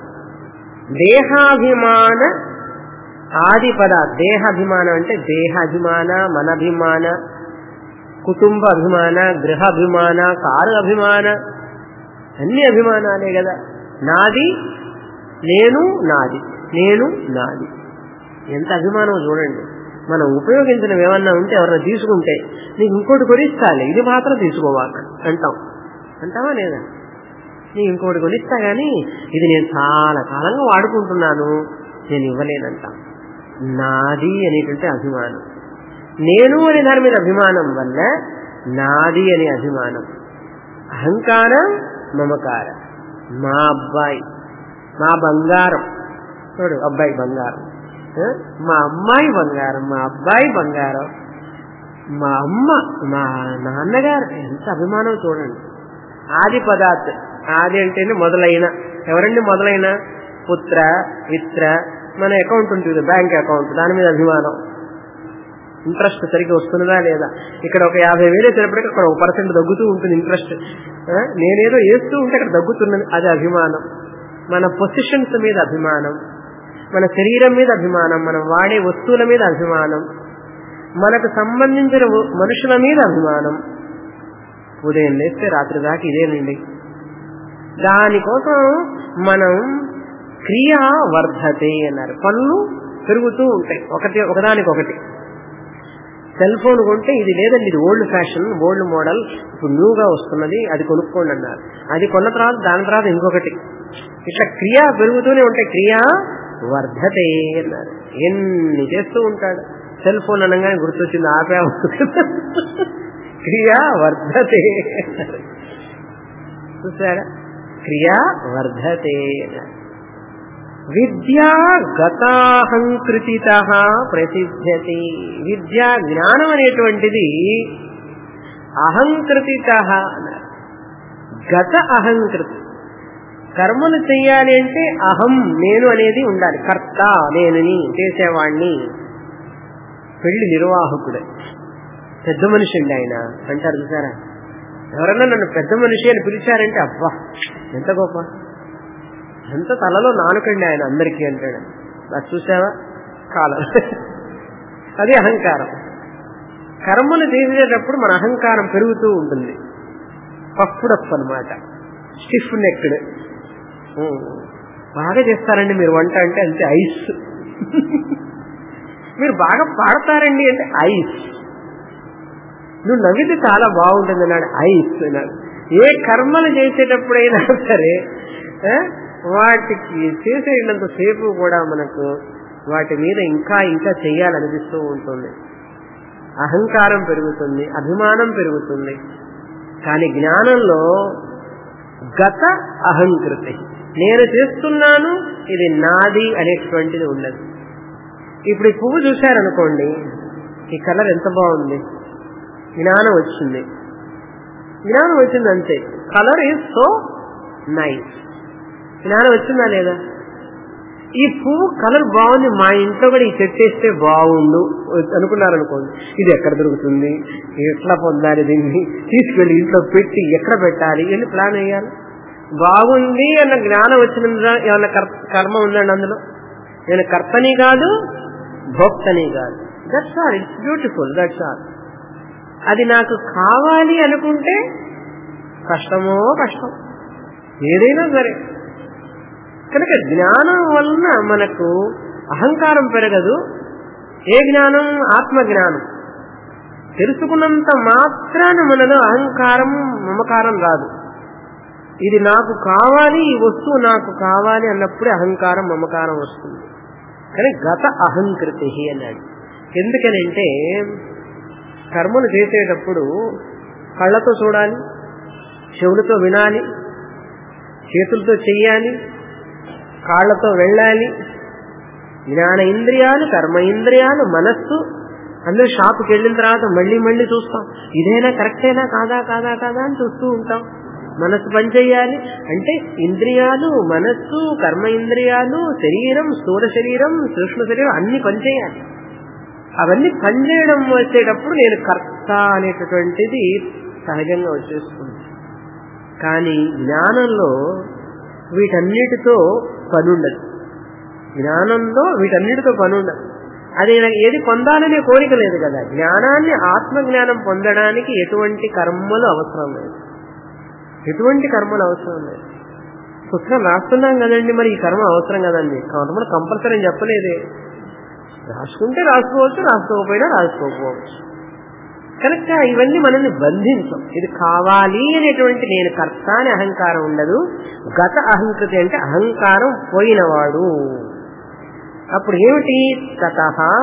దేహాభిమాన ఆదిపద దేహాభిమానం అంటే దేహాభిమాన మనభిమాన కుటుంబ అభిమాన గృహ అభిమాన కారు అభిమాన అన్ని అభిమానాలే కదా నాది నేను నాది నేను నాది ఎంత అభిమానం చూడండి మనం ఉపయోగించిన ఏమన్నా ఉంటే ఎవరైనా తీసుకుంటే నీకు ఇంకోటి కొనిస్తాలే ఇది మాత్రం తీసుకోవాలి అంటాం అంటావా లేదా నీకు ఇంకోటి కొనిస్తా గానీ ఇది నేను చాలా కాలంగా వాడుకుంటున్నాను నేను ఇవ్వలేనంటాం నాది అనేటువంటి అభిమానం నేను అనే దాని మీద అభిమానం వల్ల నాది అనే అభిమానం అహంకారం మమకారం మా అబ్బాయి మా బంగారం చూడు అబ్బాయి బంగారం ఆ? మా అమ్మాయి బంగారం మా అబ్బాయి బంగారం మా అమ్మ మా నాన్నగారు ఎంత అభిమానం చూడండి ఆది పదార్థ ఆది అంటేనే మొదలైన ఎవరండి మొదలైన పుత్ర మిత్ర మన అకౌంట్ ఉంటుంది బ్యాంక్ అకౌంట్ దాని మీద అభిమానం ఇంట్రెస్ట్ సరిగ్గా వస్తున్నదా లేదా ఇక్కడ ఒక యాభై వేలు వేసేటప్పటికి అక్కడ ఒక పర్సెంట్ తగ్గుతూ ఉంటుంది ఇంట్రెస్ట్ ఆ? నేనేదో వేస్తూ ఉంటే అక్కడ తగ్గుతున్నది అది అభిమానం మన పొజిషన్స్ మీద అభిమానం మన శరీరం మీద అభిమానం మనం వాడే వస్తువుల మీద అభిమానం మనకు సంబంధించిన వ- మనుషుల మీద అభిమానం ఉదయం లేస్తే రాత్రి దాకా ఇదేనండి దానికోసం మనం క్రియ వర్ధతే అన్నారు పనులు పెరుగుతూ ఉంటాయి ఒకటి ఒకదానికొకటి సెల్ ఫోన్ కొంటే ఇది లేదండి ఇది ఓల్డ్ ఫ్యాషన్ ఓల్డ్ మోడల్ ఇప్పుడు న్యూగా వస్తున్నది అది కొనుక్కోండి అన్నారు అది కొన్న తర్వాత దాని తర్వాత ఇంకొకటి ఇట్లా క్రియ పెరుగుతూనే ఉంటాయి క్రియ వర్ధతే అన్నారు ఎన్ని చేస్తూ ఉంటాడు సెల్ ఫోన్ అనగానే గుర్తొచ్చింది ఆపే క్రియ వర్ధతే చూసారా క్రియ వర్ధతే అన్నారు విద్యా గతాహంకృతిత ప్రసిద్ధతి విద్యా జ్ఞానం అనేటువంటిది అహంకృతిత అన్నారు గత అహంకృతి కర్మలు చెయ్యాలి అంటే అహం నేను అనేది ఉండాలి కర్త నేనుని చేసేవాణ్ణి పెళ్లి నిర్వాహకుడే పెద్ద మనిషి అండి ఆయన అంటారు చూసారా ఎవరన్నా నన్ను పెద్ద మనిషి అని పిలిచారంటే అబ్బా ఎంత గొప్ప ఎంత తలలో నానుకండి ఆయన అందరికీ అంటాడు అది చూసావా కాలం అది అహంకారం కర్మలు చేసేటప్పుడు మన అహంకారం పెరుగుతూ ఉంటుంది పప్పుడప్ అనమాట స్టిఫ్ నెక్డ్ బాగా చేస్తారండి మీరు వంట అంటే అంతే ఐస్ మీరు బాగా పాడతారండి అంటే ఐస్ నువ్వు నవ్వితే చాలా బాగుంటుంది అన్నాడు ఐస్ అన్నాడు ఏ కర్మలు చేసేటప్పుడైనా సరే ఆ, వాటికి చేసేటంత సేపు కూడా మనకు వాటి మీద ఇంకా ఇంకా చెయ్యాలనిపిస్తూ ఉంటుంది అహంకారం పెరుగుతుంది అభిమానం పెరుగుతుంది కానీ జ్ఞానంలో గత అహంకృతి నేను చేస్తున్నాను ఇది నాది అనేటువంటిది ఉన్నది ఇప్పుడు ఈ పువ్వు చూశారనుకోండి ఈ కలర్ ఎంత బాగుంది జ్ఞానం వచ్చింది జ్ఞానం వచ్చింది అంతే కలర్ ఈజ్ సో నైస్ జ్ఞానం వచ్చిందా లేదా ఈ పువ్వు కలర్ బాగుంది మా ఇంట్లో కూడా ఈ చెట్టు వేస్తే బాగుండు అనుకున్నారనుకోండి ఇది ఎక్కడ దొరుకుతుంది ఎట్లా పొందాలి దీన్ని తీసుకెళ్లి ఇంట్లో పెట్టి ఎక్కడ పెట్టాలి ఎన్ని ప్లాన్ వేయాలి బాగుంది అన్న జ్ఞానం వచ్చిన ఏమన్నా కర్- కర్మ ఉందండి అందులో నేను కర్తని కాదు భోక్తని కాదు that's all it's beautiful that's all అది నాకు కావాలి అనుకుంటే కష్టమో కష్టం ఏదైనా సరే కనుక జ్ఞానం వలన మనకు అహంకారం పెరగదు ఏ జ్ఞానం ఆత్మ జ్ఞానం తెలుసుకున్నంత మాత్రాన మనలో అహంకారం మమకారం రాదు ఇది నాకు కావాలి ఈ వస్తువు నాకు కావాలి అన్నప్పుడే అహంకారం మమకారం వస్తుంది కానీ గత అహంకృతి అన్నాడు ఎందుకనంటే కర్మలు చేసేటప్పుడు కళ్ళతో చూడాలి చెవులతో వినాలి చేతులతో చెయ్యాలి కాళ్లతో వెళ్ళాలి జ్ఞాన ఇంద్రియాలు కర్మ ఇంద్రియాలు మనస్సు అందరూ షాపుకి వెళ్ళిన తర్వాత మళ్ళీ మళ్ళీ చూస్తాం ఇదేనా కరెక్టేనా కాదా కాదా కాదా అని చూస్తూ ఉంటాం మనస్సు పనిచేయాలి అంటే ఇంద్రియాలు మనస్సు కర్మ ఇంద్రియాలు శరీరం స్థూల శరీరం సూక్ష్మ శరీరం అన్ని పనిచేయాలి అవన్నీ పనిచేయడం వచ్చేటప్పుడు నేను కర్త అనేటటువంటిది సహజంగా వచ్చేస్తుంది కానీ జ్ఞానంలో వీటన్నిటితో పనుండదు జ్ఞానంలో వీటన్నిటితో పనుండదు అది నాకు ఏది పొందాలనే కోరిక లేదు కదా జ్ఞానాన్ని ఆత్మజ్ఞానం పొందడానికి ఎటువంటి కర్మలు అవసరం లేదు ఎటువంటి కర్మలు అవసరం లేదు పుస్తకం రాస్తున్నాం కదండి మరి ఈ కర్మ అవసరం కదండి కర్మలు కంపల్సరీ అని చెప్పలేదే రాసుకుంటే రాసుకోవచ్చు రాసుకోకపోయినా రాసుకోకపోవచ్చు కనుక ఇవన్నీ మనల్ని బంధించం ఇది కావాలి అనేటువంటి నేను కర్త అని అహంకారం ఉండదు గత అహంకృతి అంటే అహంకారం పోయినవాడు అప్పుడు ఏమిటి తత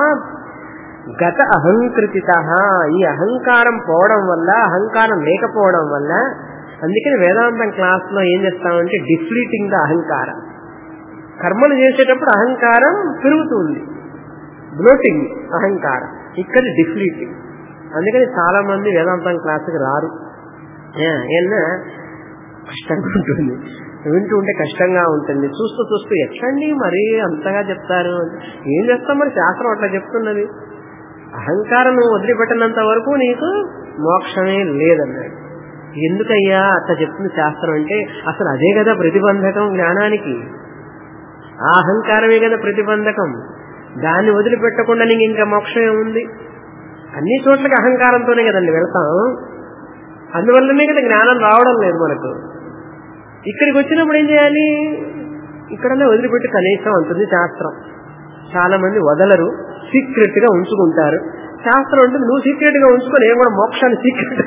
గత అహంకృతిత ఈ అహంకారం పోవడం వల్ల అహంకారం లేకపోవడం వల్ల అందుకని వేదాంతం క్లాస్ లో ఏం చేస్తామంటే డిఫ్లీటింగ్ ద అహంకారం కర్మలు చేసేటప్పుడు అహంకారం పెరుగుతుంది బ్లోటింగ్ అహంకారం ఇక్కడ డిఫ్లీటింగ్ అందుకని చాలా మంది వేదాంతం క్లాసుకి రారు ఏమన్నా కష్టంగా ఉంటుంది వింటూ ఉంటే కష్టంగా ఉంటుంది చూస్తూ చూస్తూ ఎట్లండి మరి అంతగా చెప్తారు ఏం చేస్తాం మరి శాస్త్రం అట్లా చెప్తున్నది అహంకారం నువ్వు వదిలిపెట్టినంత వరకు నీకు మోక్షమే లేదన్నాడు ఎందుకయ్యా అట్లా చెప్తుంది శాస్త్రం అంటే అసలు అదే కదా ప్రతిబంధకం జ్ఞానానికి ఆ అహంకారమే కదా ప్రతిబంధకం దాన్ని వదిలిపెట్టకుండా నీకు ఇంకా మోక్షమే ఉంది అన్ని చోట్లకి అహంకారంతోనే కదండి వెళ్తాం అందువల్లనే కదా జ్ఞానం రావడం లేదు మనకు ఇక్కడికి వచ్చినప్పుడు ఏం చేయాలి ఇక్కడనే వదిలిపెట్టి కనీసం అంటుంది శాస్త్రం చాలా మంది వదలరు సీక్రెట్ గా ఉంచుకుంటారు శాస్త్రం ఉంటుంది నువ్వు సీక్రెట్ గా ఉంచుకొని నేను కూడా మోక్షాన్ని సీక్రెట్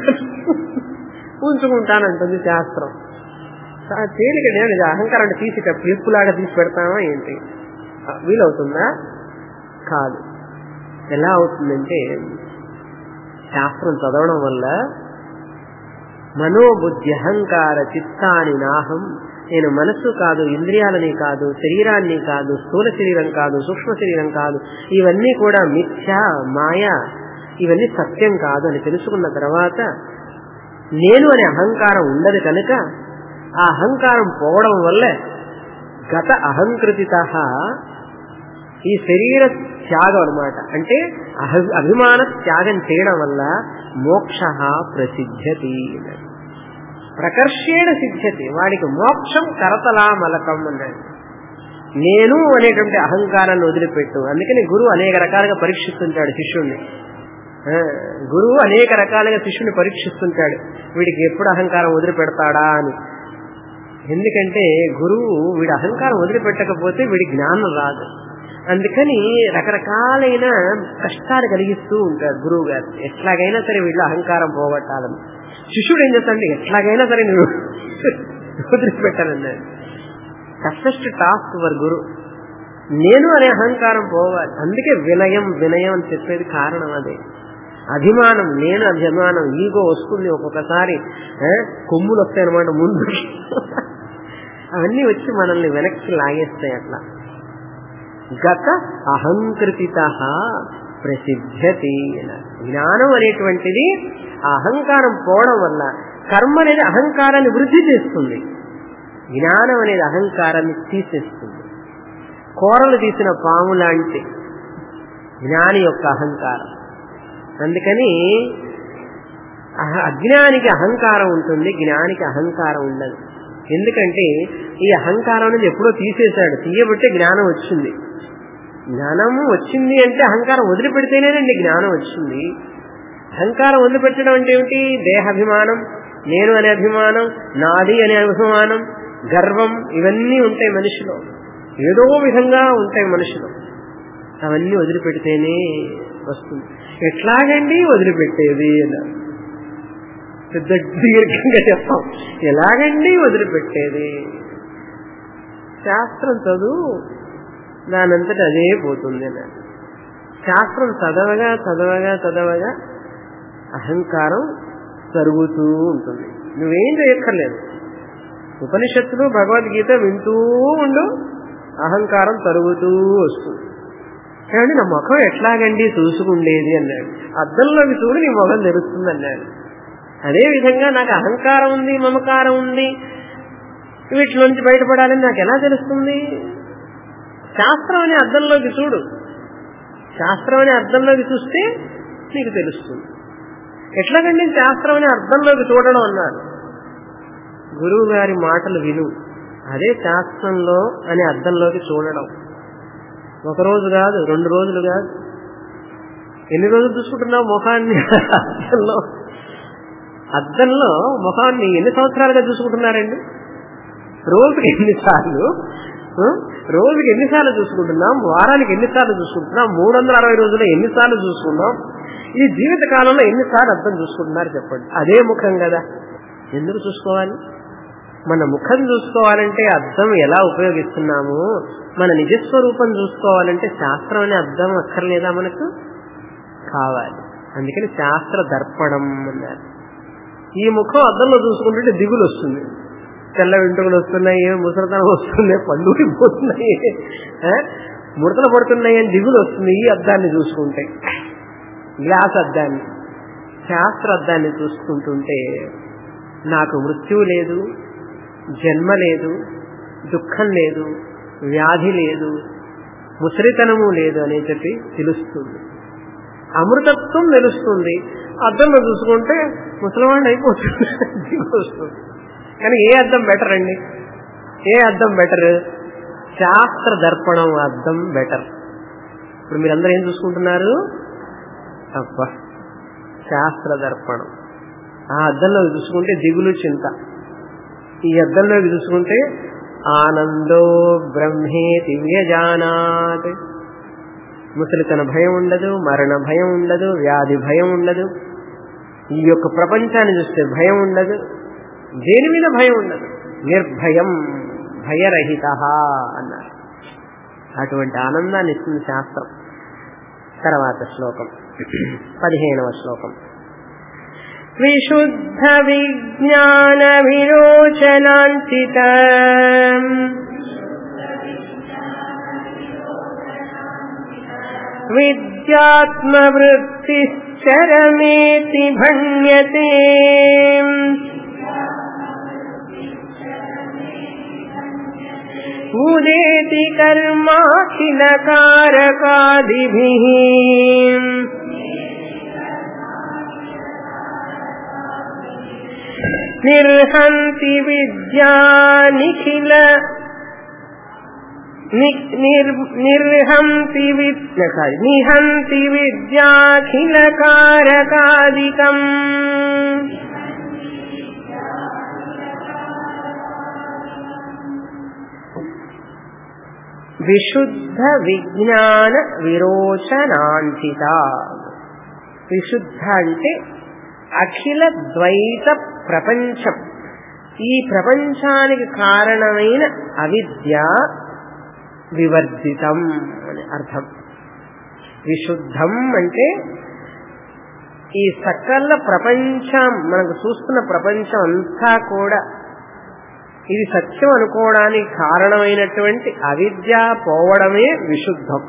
ఉంచుకుంటానంటుంది శాస్త్రం చాలా తేలిక నేను ఇది అహంకారాన్ని తీసి పిలుపులాగా తీసి పెడతామా ఏంటి వీలవుతుందా కాదు ఎలా అవుతుందంటే శాస్త్రం చదవడం వల్ల మనోబుద్ధి అహంకార చిత్తాని నాహం నేను మనస్సు కాదు ఇంద్రియాలని కాదు శరీరాన్ని కాదు స్థూల శరీరం కాదు సూక్ష్మ శరీరం కాదు ఇవన్నీ కూడా మిథ్య మాయ ఇవన్నీ సత్యం కాదు అని తెలుసుకున్న తర్వాత నేను అనే అహంకారం ఉండదు కనుక ఆ అహంకారం పోవడం వల్ల గత అహంకృతిత ఈ శరీర త్యాగం అనమాట అంటే అహ- అభిమాన త్యాగం చేయడం వల్ల మోక్ష ప్రసిద్ధ్యతి ప్రకర్షేణ సిద్ధ్యతి వాడికి మోక్షం కరతలామలకం అన్నాడు నేను అనేటువంటి అహంకారాన్ని వదిలిపెట్టు అందుకని గురువు అనేక రకాలుగా పరీక్షిస్తుంటాడు శిష్యుణ్ణి ఆ, గురువు అనేక రకాలుగా శిష్యుని పరీక్షిస్తుంటాడు వీడికి ఎప్పుడు అహంకారం వదిలిపెడతాడా అని ఎందుకంటే గురువు వీడి అహంకారం వదిలిపెట్టకపోతే వీడి జ్ఞానం రాదు అందుకని రకరకాలైన కష్టాలు కలిగిస్తూ ఉంటాడు గురువు గారు ఎట్లాగైనా సరే వీళ్ళు అహంకారం పోగొట్టాలని శిష్యుడు ఏం చేస్తాడు ఎట్లాగైనా సరే నువ్వు వదిలిపెట్టాలన్నాడు టఫెస్ట్ టాస్క్ ఫర్ గురు నేను అనే అహంకారం పోవాలి అందుకే వినయం వినయం అని చెప్పేది కారణం అదే అభిమానం నేను అభిమానం ఈగో వస్తుంది ఒక్కొక్కసారి ఆ, కొమ్ములు వస్తాయన్నమాట ముందు అవన్నీ వచ్చి మనల్ని వెనక్కి లాగేస్తాయి అట్లా గత అహంకృతిత ప్రసిద్ధతి అన్నారు. జ్ఞానం అనేటువంటిది ఆ అహంకారం పోవడం వల్ల కర్మ అనేది అహంకారాన్ని వృద్ధి చేస్తుంది జ్ఞానం అనేది అహంకారాన్ని తీసేస్తుంది కోరలు తీసిన పాము లాంటి జ్ఞాని యొక్క అహంకారం అందుకని అహ- అజ్ఞానికి అహంకారం ఉంటుంది జ్ఞానికి అహంకారం ఉండదు ఎందుకంటే ఈ అహంకారం అనేది ఎప్పుడో తీసేశాడు తీయబట్టే జ్ఞానం వచ్చింది జ్ఞానము వచ్చింది అంటే అహంకారం వదిలిపెడితేనేనండి జ్ఞానం వచ్చింది అహంకారం వదిలిపెట్టడం అంటే ఏమిటి దేహాభిమానం నేను అనే అభిమానం నాది అనే అభిమానం గర్వం ఇవన్నీ ఉంటాయి మనిషిలో ఏదో విధంగా ఉంటాయి మనిషిలో అవన్నీ వదిలిపెడితేనే వస్తుంది ఎట్లాగండి వదిలిపెట్టేది అన్నారు పెద్ద దీర్ఘంగా చెప్తాం ఎలాగండి వదిలిపెట్టేది శాస్త్రం చదువు దానంతట అదే పోతుంది అన్నారు శాస్త్రం చదవగా చదవగా చదవగా అహంకారం తరుగుతూ ఉంటుంది నువ్వేం చేయక్కర్లేదు ఉపనిషత్తులు భగవద్గీత వింటూ ఉండు అహంకారం తరుగుతూ వస్తుంది కానీ నా ముఖం ఎట్లాగండి చూసుకుండేది అన్నాడు అద్దంలోకి చూడు నీ ముఖం తెరుస్తుంది అన్నాడు అదే విధంగా నాకు అహంకారం ఉంది మమకారం ఉంది వీటిలోంచి బయటపడాలని నాకు ఎలా తెలుస్తుంది శాస్త్రం అనే అర్థంలోకి చూడు శాస్త్రం అనే అర్థంలోకి చూస్తే నీకు తెలుస్తుంది ఎట్లాగండి శాస్త్రం అనే అర్థంలోకి చూడడం అన్నారు గురువు గారి మాటలు విను అదే శాస్త్రంలో అనే అర్థంలోకి చూడడం ఒక రోజు కాదు రెండు రోజులు కాదు ఎన్ని రోజులు చూసుకుంటున్నావు ముఖాన్ని అద్దంలో అద్దంలో ముఖాన్ని ఎన్ని సంవత్సరాలుగా చూసుకుంటున్నారండి రోజుకి ఎన్నిసార్లు ఆ? రోజుకి ఎన్నిసార్లు చూసుకుంటున్నాం వారానికి ఎన్నిసార్లు చూసుకుంటున్నాం మూడు వందల అరవై రోజుల్లో ఎన్నిసార్లు చూసుకున్నాం ఈ జీవిత కాలంలో ఎన్నిసార్లు అర్థం చూసుకుంటున్నారు చెప్పండి అదే ముఖం కదా ఎందుకు చూసుకోవాలి మన ముఖం చూసుకోవాలంటే అర్థం ఎలా ఉపయోగిస్తున్నాము మన నిజస్వరూపం చూసుకోవాలంటే శాస్త్రం అనే అర్థం అక్కర్లేదా మనకు కావాలి అందుకని శాస్త్ర దర్పణం అన్నారు ఈ ముఖం అద్దంలో చూసుకుంటుంటే దిగులు వస్తుంది తెల్ల వెంట్రుకలు వస్తున్నాయి ముసలితనం వస్తుంది పళ్ళు పోతున్నాయి ఆ? ముడతలు పడుతున్నాయి అని దిగులు వస్తుంది ఈ అద్దాన్ని చూసుకుంటే గ్లాస్ అద్దాన్ని శాస్త్ర అద్దాన్ని చూసుకుంటుంటే నాకు మృత్యువు లేదు జన్మ లేదు దుఃఖం లేదు వ్యాధి లేదు ముసలితనము లేదు అని చెప్పి తెలుస్తుంది అమృతత్వం తెలుస్తుంది అద్దంలో చూసుకుంటే ముసలివాడిని అయిపోతుంది దిగులు వస్తుంది కానీ ఏ అద్దం బెటర్ అండి ఏ అద్దం బెటర్ శాస్త్ర దర్పణం అద్దం బెటర్ ఇప్పుడు మీరందరూ ఏం చూసుకుంటున్నారు అబ్బా శాస్త్ర దర్పణం ఆ అద్దంలో చూసుకుంటే దిగులు చింత ఈ అద్దంలో చూసుకుంటే ఆనందో బ్రహ్మేతి వ్యజానాత్ ముసలితన భయం ఉండదు మరణ భయం ఉండదు వ్యాధి భయం ఉండదు ఈ యొక్క ప్రపంచాన్ని చూస్తే భయం ఉండదు దేని మీద భయం ఉండదు నిర్భయం భయరహిత అన్నారు అటువంటి ఆనందాన్ని ఇస్తుంది శాస్త్రం తర్వాత శ్లోకం పదిహేనవ శ్లోకం విశుద్ధ విజ్ఞాన విరోచనాంచిత విద్యాత్మవృత్తిశ్చరమేతి భణ్యతే ఉదేతి కర్మాఖిల కారకాదిభిః నిర్హంతి విద్యా నిఖిల ని- నిర్- నిర్హంతి విద్య సారీ నిహంతి విద్యాఖిల కారకాదికం విశుద్ధ విజ్ఞాన విరోచనాంచిత విశుద్ధ అంటే అఖిల ద్వైత ప్రపంచం ఈ ప్రపంచానికి కారణమైన అవిద్య వివర్జితం అని అర్థం విశుద్ధం అంటే ఈ సకల ప్రపంచం మనకు చూస్తున్న ప్రపంచం అంతా కూడా ఇది సత్యం అనుకోవడానికి కారణమైనటువంటి అవిద్య పోవడమే విశుద్ధం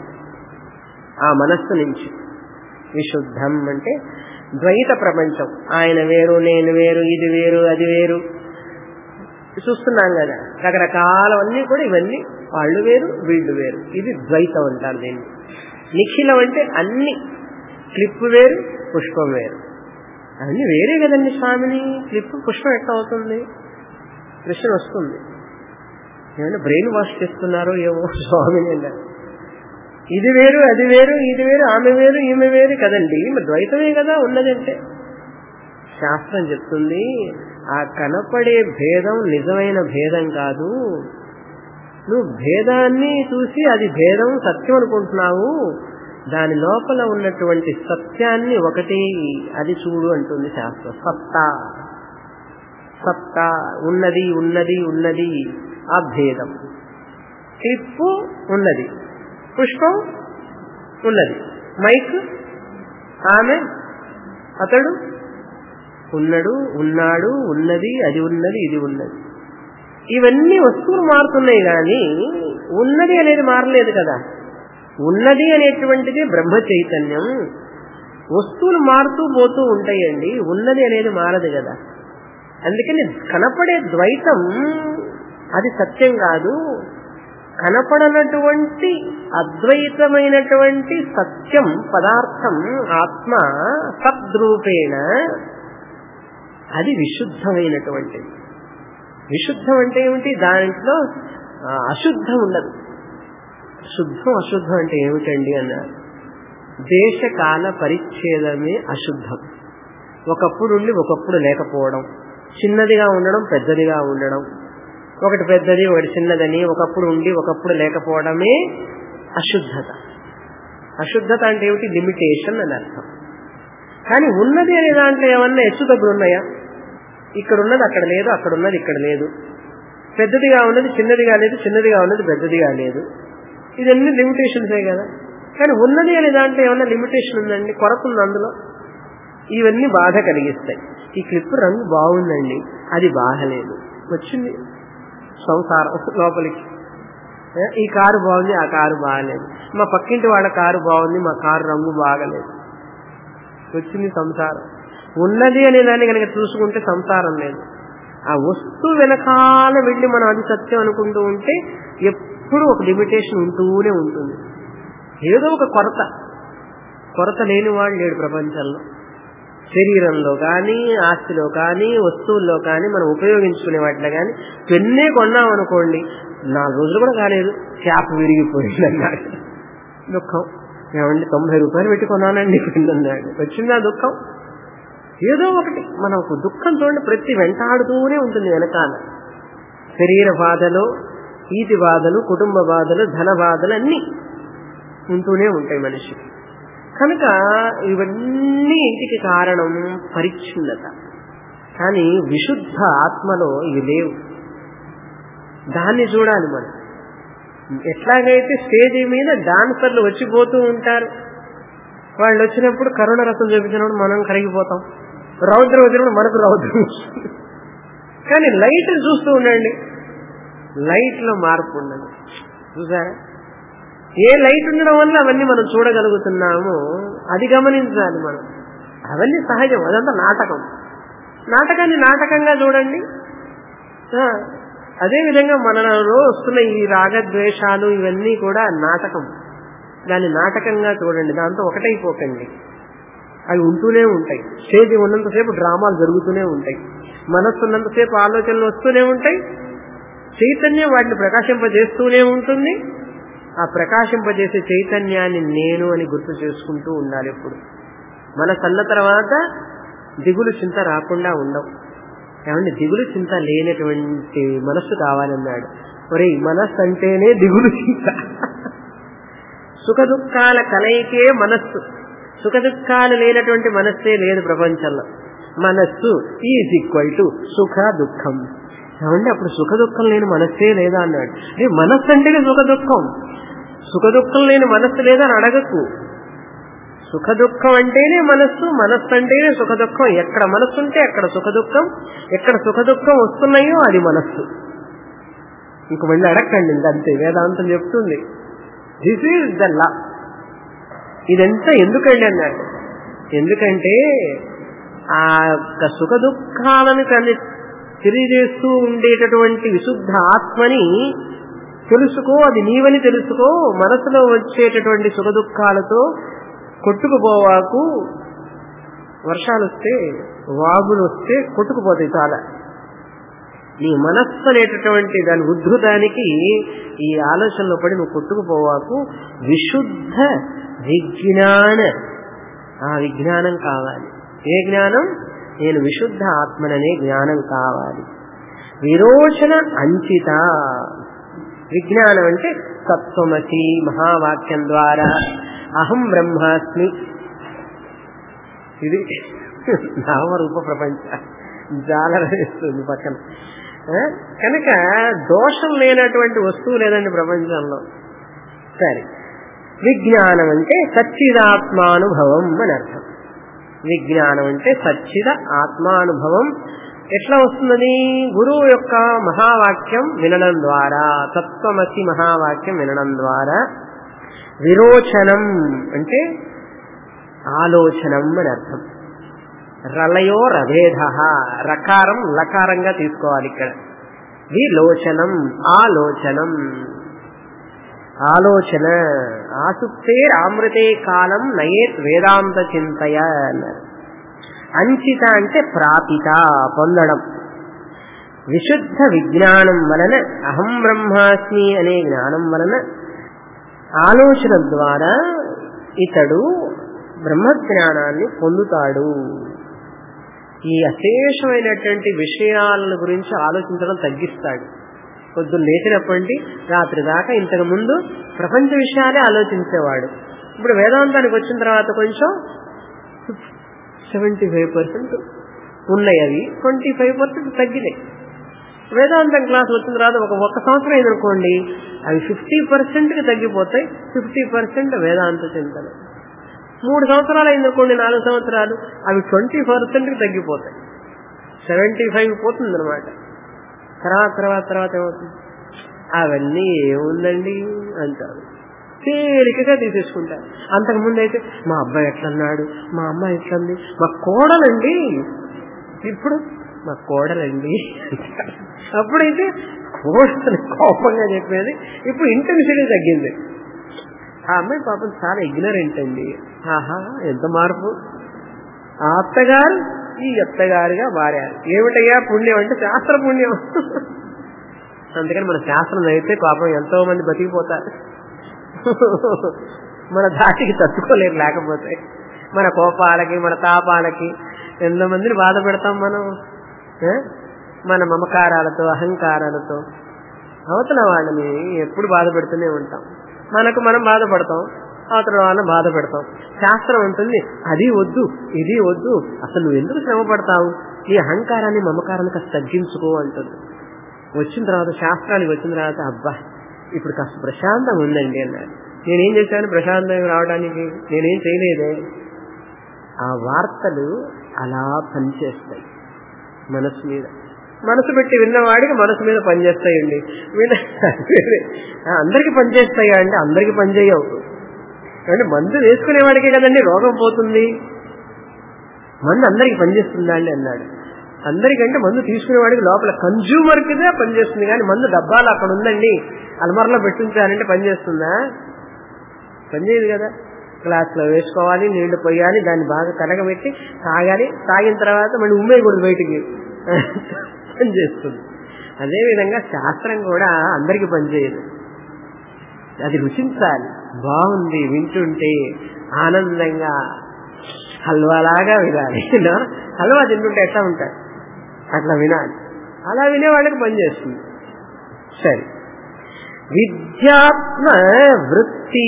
ఆ మనస్సు నుంచి విశుద్ధం అంటే ద్వైత ప్రపంచం ఆయన వేరు నేను వేరు ఇది వేరు అది వేరు చూస్తున్నాం కదా రకరకాలవన్నీ కూడా ఇవన్నీ వాళ్ళు వేరు వీళ్ళు వేరు ఇది ద్వైతం అంటారు దీన్ని నిఖిలం అంటే అన్ని క్లిప్ వేరు పుష్పం వేరు అన్ని వేరే కదండి స్వామిని క్లిప్ పుష్పం ఎట్లా అవుతుంది ప్రశ్న వస్తుంది ఏమైనా బ్రెయిన్ వాష్ చేస్తున్నారో ఏమో స్వామిని అన్నారు ఇది వేరు అది వేరు ఇది వేరు ఆమె వేరు ఈమె వేరు కదండి మరి ద్వైతమే కదా ఉన్నదంటే శాస్త్రం చెప్తుంది ఆ కనపడే భేదం నిజమైన భేదం కాదు నువ్వు భేదాన్ని చూసి అది భేదం సత్యం అనుకుంటున్నావు దాని లోపల ఉన్నటువంటి సత్యాన్ని ఒకటి అది చూడు అంటుంది శాస్త్రం సత్తా సత్తా ఉన్నది ఉన్నది ఉన్నది ఆ భేదం క్లిప్పు ఉన్నది పుష్పం ఉన్నది మైక్ ఆమె అతడు ఉన్నడు ఉన్నాడు ఉన్నది అది ఉన్నది ఇది ఉన్నది ఇవన్నీ వస్తువులు మారుతున్నాయి కానీ ఉన్నది అనేది మారలేదు కదా ఉన్నది అనేటువంటిది బ్రహ్మ చైతన్యం వస్తువులు మారుతూ పోతూ ఉంటాయండి ఉన్నది అనేది మారదు కదా అందుకని కనపడే ద్వైతం అది సత్యం కాదు కనపడనటువంటి అద్వైతమైనటువంటి సత్యం పదార్థం ఆత్మ సద్రూపేణ అది విశుద్ధమైనటువంటిది విశుద్ధం అంటే ఏమిటి దాంట్లో ఆ, అశుద్ధం ఉండదు శుద్ధం అశుద్ధం అంటే ఏమిటండి అన్నారు దేశకాల పరిచ్ఛేదమే అశుద్ధం ఒకప్పుడు ఉండి ఒకప్పుడు లేకపోవడం చిన్నదిగా ఉండడం పెద్దదిగా ఉండడం ఒకటి పెద్దది ఒకటి చిన్నదని ఒకప్పుడు ఉండి ఒకప్పుడు లేకపోవడమే అశుద్ధత అశుద్ధత అంటే ఏమిటి లిమిటేషన్ అని అర్థం కానీ ఉన్నది అనే దాంట్లో ఏమన్నా హెచ్చు తగ్గులు ఉన్నాయా ఇక్కడ ఉన్నది అక్కడ లేదు అక్కడ ఉన్నది ఇక్కడ లేదు పెద్దదిగా ఉన్నది చిన్నదిగా లేదు చిన్నదిగా ఉన్నది పెద్దదిగా లేదు ఇదన్నీ లిమిటేషన్సే కదా కానీ ఉన్నది అనే దాంట్లో ఏమన్నా లిమిటేషన్ ఉందండి కొరత ఉంది అందులో ఇవన్నీ బాధ కలిగిస్తాయి ఈ క్లిప్ రంగు బాగుందండి అది బాగలేదు వచ్చింది సంసారం లోపలికి ఏ, ఈ కారు బాగుంది ఆ కారు బాగలేదు మా పక్కింటి వాళ్ళ కారు బాగుంది మా కారు రంగు బాగలేదు వచ్చింది సంసారం ఉన్నది అనే దాన్ని కనుక చూసుకుంటే సంసారం లేదు ఆ వస్తువు వెనకాల వెళ్ళి మనం అది సత్యం అనుకుంటూ ఉంటే ఎప్పుడు ఒక లిమిటేషన్ ఉంటూనే ఉంటుంది ఏదో ఒక కొరత కొరత లేని వాడు లేడు ప్రపంచంలో శరీరంలో కానీ ఆస్తిలో కానీ వస్తువుల్లో కానీ మనం ఉపయోగించుకునే వాటిలో కానీ పెన్నే కొన్నాం అనుకోండి నాలుగు రోజులు కూడా కాలేదు క్యాప్ విరిగిపోయింది అన్నాడు దుఃఖం ఏమండి తొంభై రూపాయలు పెట్టి కొన్నానండి పెన్ను అన్నాడు వచ్చిందా దుఃఖం ఏదో ఒకటి మనకు దుఃఖం చూడండి ప్రతి వెంటాడుతూనే ఉంటుంది వెనకాల శరీర బాధలు ఈతి బాధలు కుటుంబ బాధలు ధన బాధలు అన్నీ ఉంటూనే ఉంటాయి మనిషికి కనుక ఇవన్నీ ఇంటికి కారణం పరిచ్ఛిన్నత కానీ విశుద్ధ ఆత్మలో ఇవి లేవు దాన్ని చూడాలి మనం ఎట్లాగైతే స్టేజ్ మీద డాన్సర్లు వచ్చిపోతూ ఉంటారు వాళ్ళు వచ్చినప్పుడు కరుణ రసం చూపించినప్పుడు మనం కరిగిపోతాం రౌద్రం వచ్చినప్పుడు మనకు రౌద్రం వస్తుంది. కానీ లైట్ చూస్తూ ఉండండి లైట్ లో మార్పు ఉండదు చూసారా ఏ లైట్ ఉండడం వల్ల అవన్నీ మనం చూడగలుగుతున్నామో అది గమనించాలి మనం అవన్నీ సహజం అదంతా నాటకం నాటకాన్ని నాటకంగా చూడండి ఆ, అదేవిధంగా మనలో వస్తున్న ఈ రాగద్వేషాలు ఇవన్నీ కూడా నాటకం దాన్ని నాటకంగా చూడండి దాంతో ఒకటైపోకండి అవి ఉంటూనే ఉంటాయి స్టేజ్ ఉన్నంతసేపు డ్రామాలు జరుగుతూనే ఉంటాయి మనస్సు ఉన్నంతసేపు ఆలోచనలు వస్తూనే ఉంటాయి చైతన్యం వాటిని ప్రకాశింపజేస్తూనే ఉంటుంది ఆ ప్రకాశింపజేసే చైతన్యాన్ని నేను అని గుర్తు చేసుకుంటూ ఉండాలి ఎప్పుడు మనసు అన్న తర్వాత దిగులు చింత రాకుండా ఉండవు ఏమంటే దిగులు చింత లేనటువంటి మనస్సు కావాలన్నాడు మరి మనస్సు అంటేనే దిగులు చింత సుఖ దుఃఖాల కలయికే మనస్సు సుఖ దుఃఖాలు లేనటువంటి మనస్సే లేదు ప్రపంచంలో మనస్సు ఈజ్ ఈక్వల్ టు సుఖ దుఃఖం ఏమంటే అప్పుడు సుఖ దుఃఖం లేని మనస్సే లేదా అన్నాడు ఏ మనస్సు అంటేనే సుఖ దుఃఖం సుఖ దుఃఖం లేని మనస్సు లేదా అని అడగకు సుఖ దుఃఖం అంటేనే మనస్సు మనస్సు అంటేనే సుఖ దుఃఖం ఎక్కడ మనస్సు ఉంటే అక్కడ సుఖ దుఃఖం ఎక్కడ సుఖ దుఃఖం వస్తున్నాయో అది మనస్సు ఇంక మళ్ళీ అడగండి ఇంకంతే వేదాంతం చెప్తుంది దిస్ ఈజ్ ద లా ఇదంతా ఎందుకండి అన్నాడు ఎందుకంటే ఆ యొక్క సుఖ దుఃఖాలను కానీ తెలియజేస్తూ ఉండేటటువంటి విశుద్ధ ఆత్మని తెలుసుకో అది నీవని తెలుసుకో మనసులో వచ్చేటటువంటి సుఖ దుఃఖాలతో కొట్టుకుపోవాకు వర్షాలు వస్తే వాగులు వస్తే కొట్టుకుపోతాయి చాలా నీ మనస్సు అనేటటువంటి దాని ఉద్ధృతానికి ఈ ఆలోచనలో పడి నువ్వు కొట్టుకుపోవాకు విశుద్ధ విజ్ఞాన ఆ విజ్ఞానం కావాలి ఏ జ్ఞానం నేను విశుద్ధ ఆత్మననే జ్ఞానం కావాలి విరోచన అంచిత విజ్ఞానం అంటే తత్వమసి మహావాక్యం ద్వారా అహం బ్రహ్మాస్మి ఇది నామరూప ప్రపంచ జాలరిస్తుంది పక్కన ఆ? కనుక దోషం లేనటువంటి వస్తువు లేదండి ప్రపంచంలో సరే విజ్ఞానం అంటే సచ్చిదాత్మానుభవం అని అర్థం విజ్ఞానం అంటే సచ్చిద ఆత్మానుభవం ఎట్లా వస్తున్నది గురువు యొక్క మహావాక్యం వినడం ద్వారా తత్వమసి మహావాక్యం వినడం ద్వారా విరోచనం అంటే ఆలోచనం అని అర్థం రలయో రభేద రకారం లకారంగా తీసుకోవాలి ఇక్కడ విలోచనం ఆలోచనం ఆలోచన ఆసుప్తే ఆమృతే కాలం నయేత్ వేదాంత చింతయ అన్నారు అంచిత అంటే ప్రాపిత పొందడం విశుద్ధ విజ్ఞానం వలన అహం బ్రహ్మాస్మి అనే జ్ఞానం వలన ఆలోచన ద్వారా ఇతడు బ్రహ్మజ్ఞానాన్ని పొందుతాడు ఈ అశేషమైనటువంటి విషయాల గురించి ఆలోచించడం తగ్గిస్తాడు పొద్దున్న లేచినప్పటి రాత్రి దాకా ఇంతకు ముందు ప్రపంచ విషయాలే ఆలోచించేవాడు ఇప్పుడు వేదాంతానికి వచ్చిన తర్వాత కొంచెం సెవెంటీ ఫైవ్ పర్సెంట్ ఉన్నాయి అవి ట్వంటీ ఫైవ్ పర్సెంట్ తగ్గినాయి వేదాంతం క్లాస్ వచ్చిన తర్వాత ఒక ఒక్క సంవత్సరం అయిందనుకోండి అవి ఫిఫ్టీ పర్సెంట్కి తగ్గిపోతాయి ఫిఫ్టీ పర్సెంట్ వేదాంత చింతన మూడు సంవత్సరాలు అయిందనుకోండి నాలుగు సంవత్సరాలు అవి ట్వంటీ పర్సెంట్కి తగ్గిపోతాయి సెవెంటీ ఫైవ్ పోతుంది అనమాట తర్వాత తర్వాత తర్వాత ఏమవుతుంది అవన్నీ ఏముందండి అంటారు తేలికగా తీసేసుకుంటారు అంతకుముందు అయితే మా అబ్బాయి ఎట్లన్నాడు మా అమ్మాయి ఎట్లంది మా కోడలండి ఇప్పుడు మా కోడలండి అప్పుడైతే కోడలు కోపంగా చెప్పేది ఇప్పుడు ఇంటెన్సిటీ తగ్గింది ఆ అమ్మాయి పాపం చాలా ఇగ్నరెంట్ అండి ఆహా ఎంత మార్పు ఆ అత్తగారు ఈ అత్తగారుగా మారారు ఏమిటయ్యా పుణ్యం అంటే శాస్త్ర పుణ్యం అందుకని మన శాస్త్రం అయితే పాపం ఎంతో మంది బతికిపోతారు మన దాటికి తట్టుకోలేరు లేకపోతే మన కోపాలకి మన తాపాలకి ఎంతో మందిని బాధ పెడతాం మనం ఏ? మన మమకారాలతో అహంకారాలతో అవతల వాళ్ళని ఎప్పుడు బాధ పెడుతూనే ఉంటాం మనకు మనం బాధపడతాం అవతల వాళ్ళని బాధ పెడతాం శాస్త్రం ఉంటుంది అది వద్దు ఇది వద్దు అసలు నువ్వు ఎందుకు శ్రమ పడతావు ఈ అహంకారాన్ని మమకారాన్ని కాస్త తగ్గించుకో అంటుంది వచ్చిన తర్వాత శాస్త్రానికి వచ్చిన తర్వాత అబ్బా ఇప్పుడు కాస్త ప్రశాంతంగా ఉందండి అన్నారు నేనేం చేశాను ప్రశాంతంగా రావడానికి నేనేం చేయలేదే ఆ వార్తలు అలా పనిచేస్తాయి మనసు మీద మనసు పెట్టి విన్నవాడికి మనసు మీద పనిచేస్తాయండి విన అందరికి పనిచేస్తాయా అంటే అందరికి పనిచేయవు అంటే మందు వేసుకునేవాడికే కదండి రోగం పోతుంది మందు అందరికి పనిచేస్తుందా అండి అన్నాడు అందరికంటే మందు తీసుకునేవాడికి లోపల కన్జ్యూమర్ కిదే పనిచేస్తుంది కానీ మందు డబ్బాలు అక్కడ ఉందండి అలమరలో పెట్టించాలంటే పనిచేస్తుందా పనిచేయదు కదా గ్లాసులో వేసుకోవాలి నీళ్లు పోయాలి దాన్ని బాగా కలగబెట్టి తాగాలి తాగిన తర్వాత మళ్ళీ ఉమ్మేయకూడదు బయటికి పనిచేస్తుంది అదేవిధంగా శాస్త్రం కూడా అందరికీ పనిచేయదు అది రుచించాలి బాగుంది వింటుంటే ఆనందంగా హల్వాలాగా వినాలి హల్వా తింటుంటే ఎట్లా ఉంటాయి అట్లా వినాలి అలా వినే వాళ్ళకి పనిచేస్తుంది సరే విద్యాత్మ వృత్తి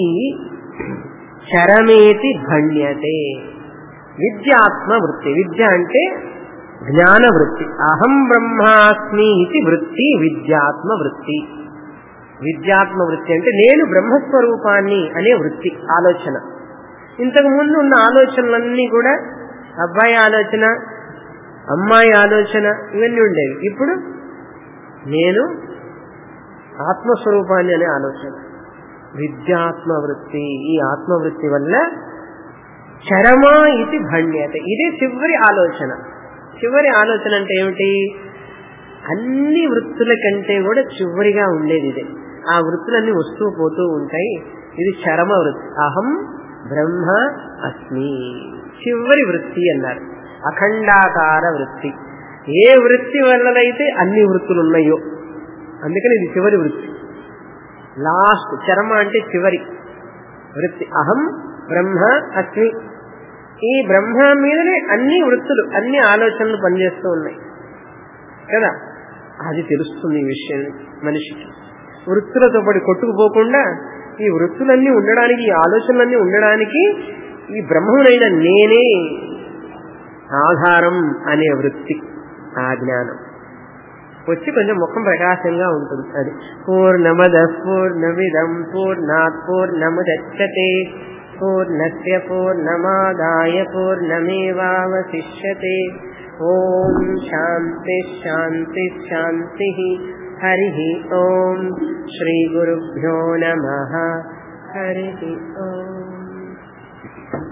చరమేతి భణ్యతే విద్యాత్మ వృత్తి విద్య అంటే జ్ఞాన వృత్తి అహం బ్రహ్మాస్మి ఇది వృత్తి విద్యాత్మ వృత్తి విద్యాత్మ వృత్తి అంటే నేను బ్రహ్మస్వరూపాన్ని అనే వృత్తి ఆలోచన ఇంతకు ముందు ఉన్న ఆలోచనలన్నీ కూడా అబ్బాయి ఆలోచన అమ్మాయి ఆలోచన ఇవన్నీ ఉండేవి ఇప్పుడు నేను ఆత్మస్వరూపాన్ని అనే ఆలోచన విద్యాత్మ వృత్తి ఈ ఆత్మవృత్తి వల్ల చరమా ఇది భణ్యత ఇదే చివరి ఆలోచన చివరి ఆలోచన అంటే ఏమిటి అన్ని వృత్తుల కంటే కూడా చివరిగా ఉండేది ఇదే ఆ వృత్తులన్నీ వస్తూ పోతూ ఉంటాయి ఇది చరమ వృత్తి అహం బ్రహ్మ అస్మి చివరి వృత్తి అన్నారు అఖండాకార వృత్తి ఏ వృత్తి వల్లనైతే అన్ని వృత్తులు ఉన్నాయో అందుకని ఇది చివరి వృత్తి లాస్ట్ చరమ అంటే చివరి వృత్తి అహం బ్రహ్మ అస్మి ఈ బ్రహ్మ మీదనే అన్ని వృత్తులు అన్ని ఆలోచనలు పనిచేస్తూ ఉన్నాయి కదా అది తెలుస్తుంది ఈ విషయం మనిషికి వృత్తులతో పడి కొట్టుకుపోకుండా ఈ వృత్తులన్నీ ఉండడానికి ఈ ఆలోచనలన్నీ ఉండడానికి ఈ బ్రహ్మమునైన నేనే ఆధారం అనే వృత్తి ఆ జ్ఞానం వచ్చి కొంచెం ముఖం ప్రకాశంగా ఉంటుంది అది పూర్ణమద పూర్ణమిదం పూర్ణాత్ పూర్ణముదచ్చతే పూర్ణస్య పూర్ణమాదాయ పూర్ణమేవావశిష్యతే ఓం శాంతి శాంతి శాంతి హరి ఓం శ్రీ గురుభ్యో నమ హరి ఓం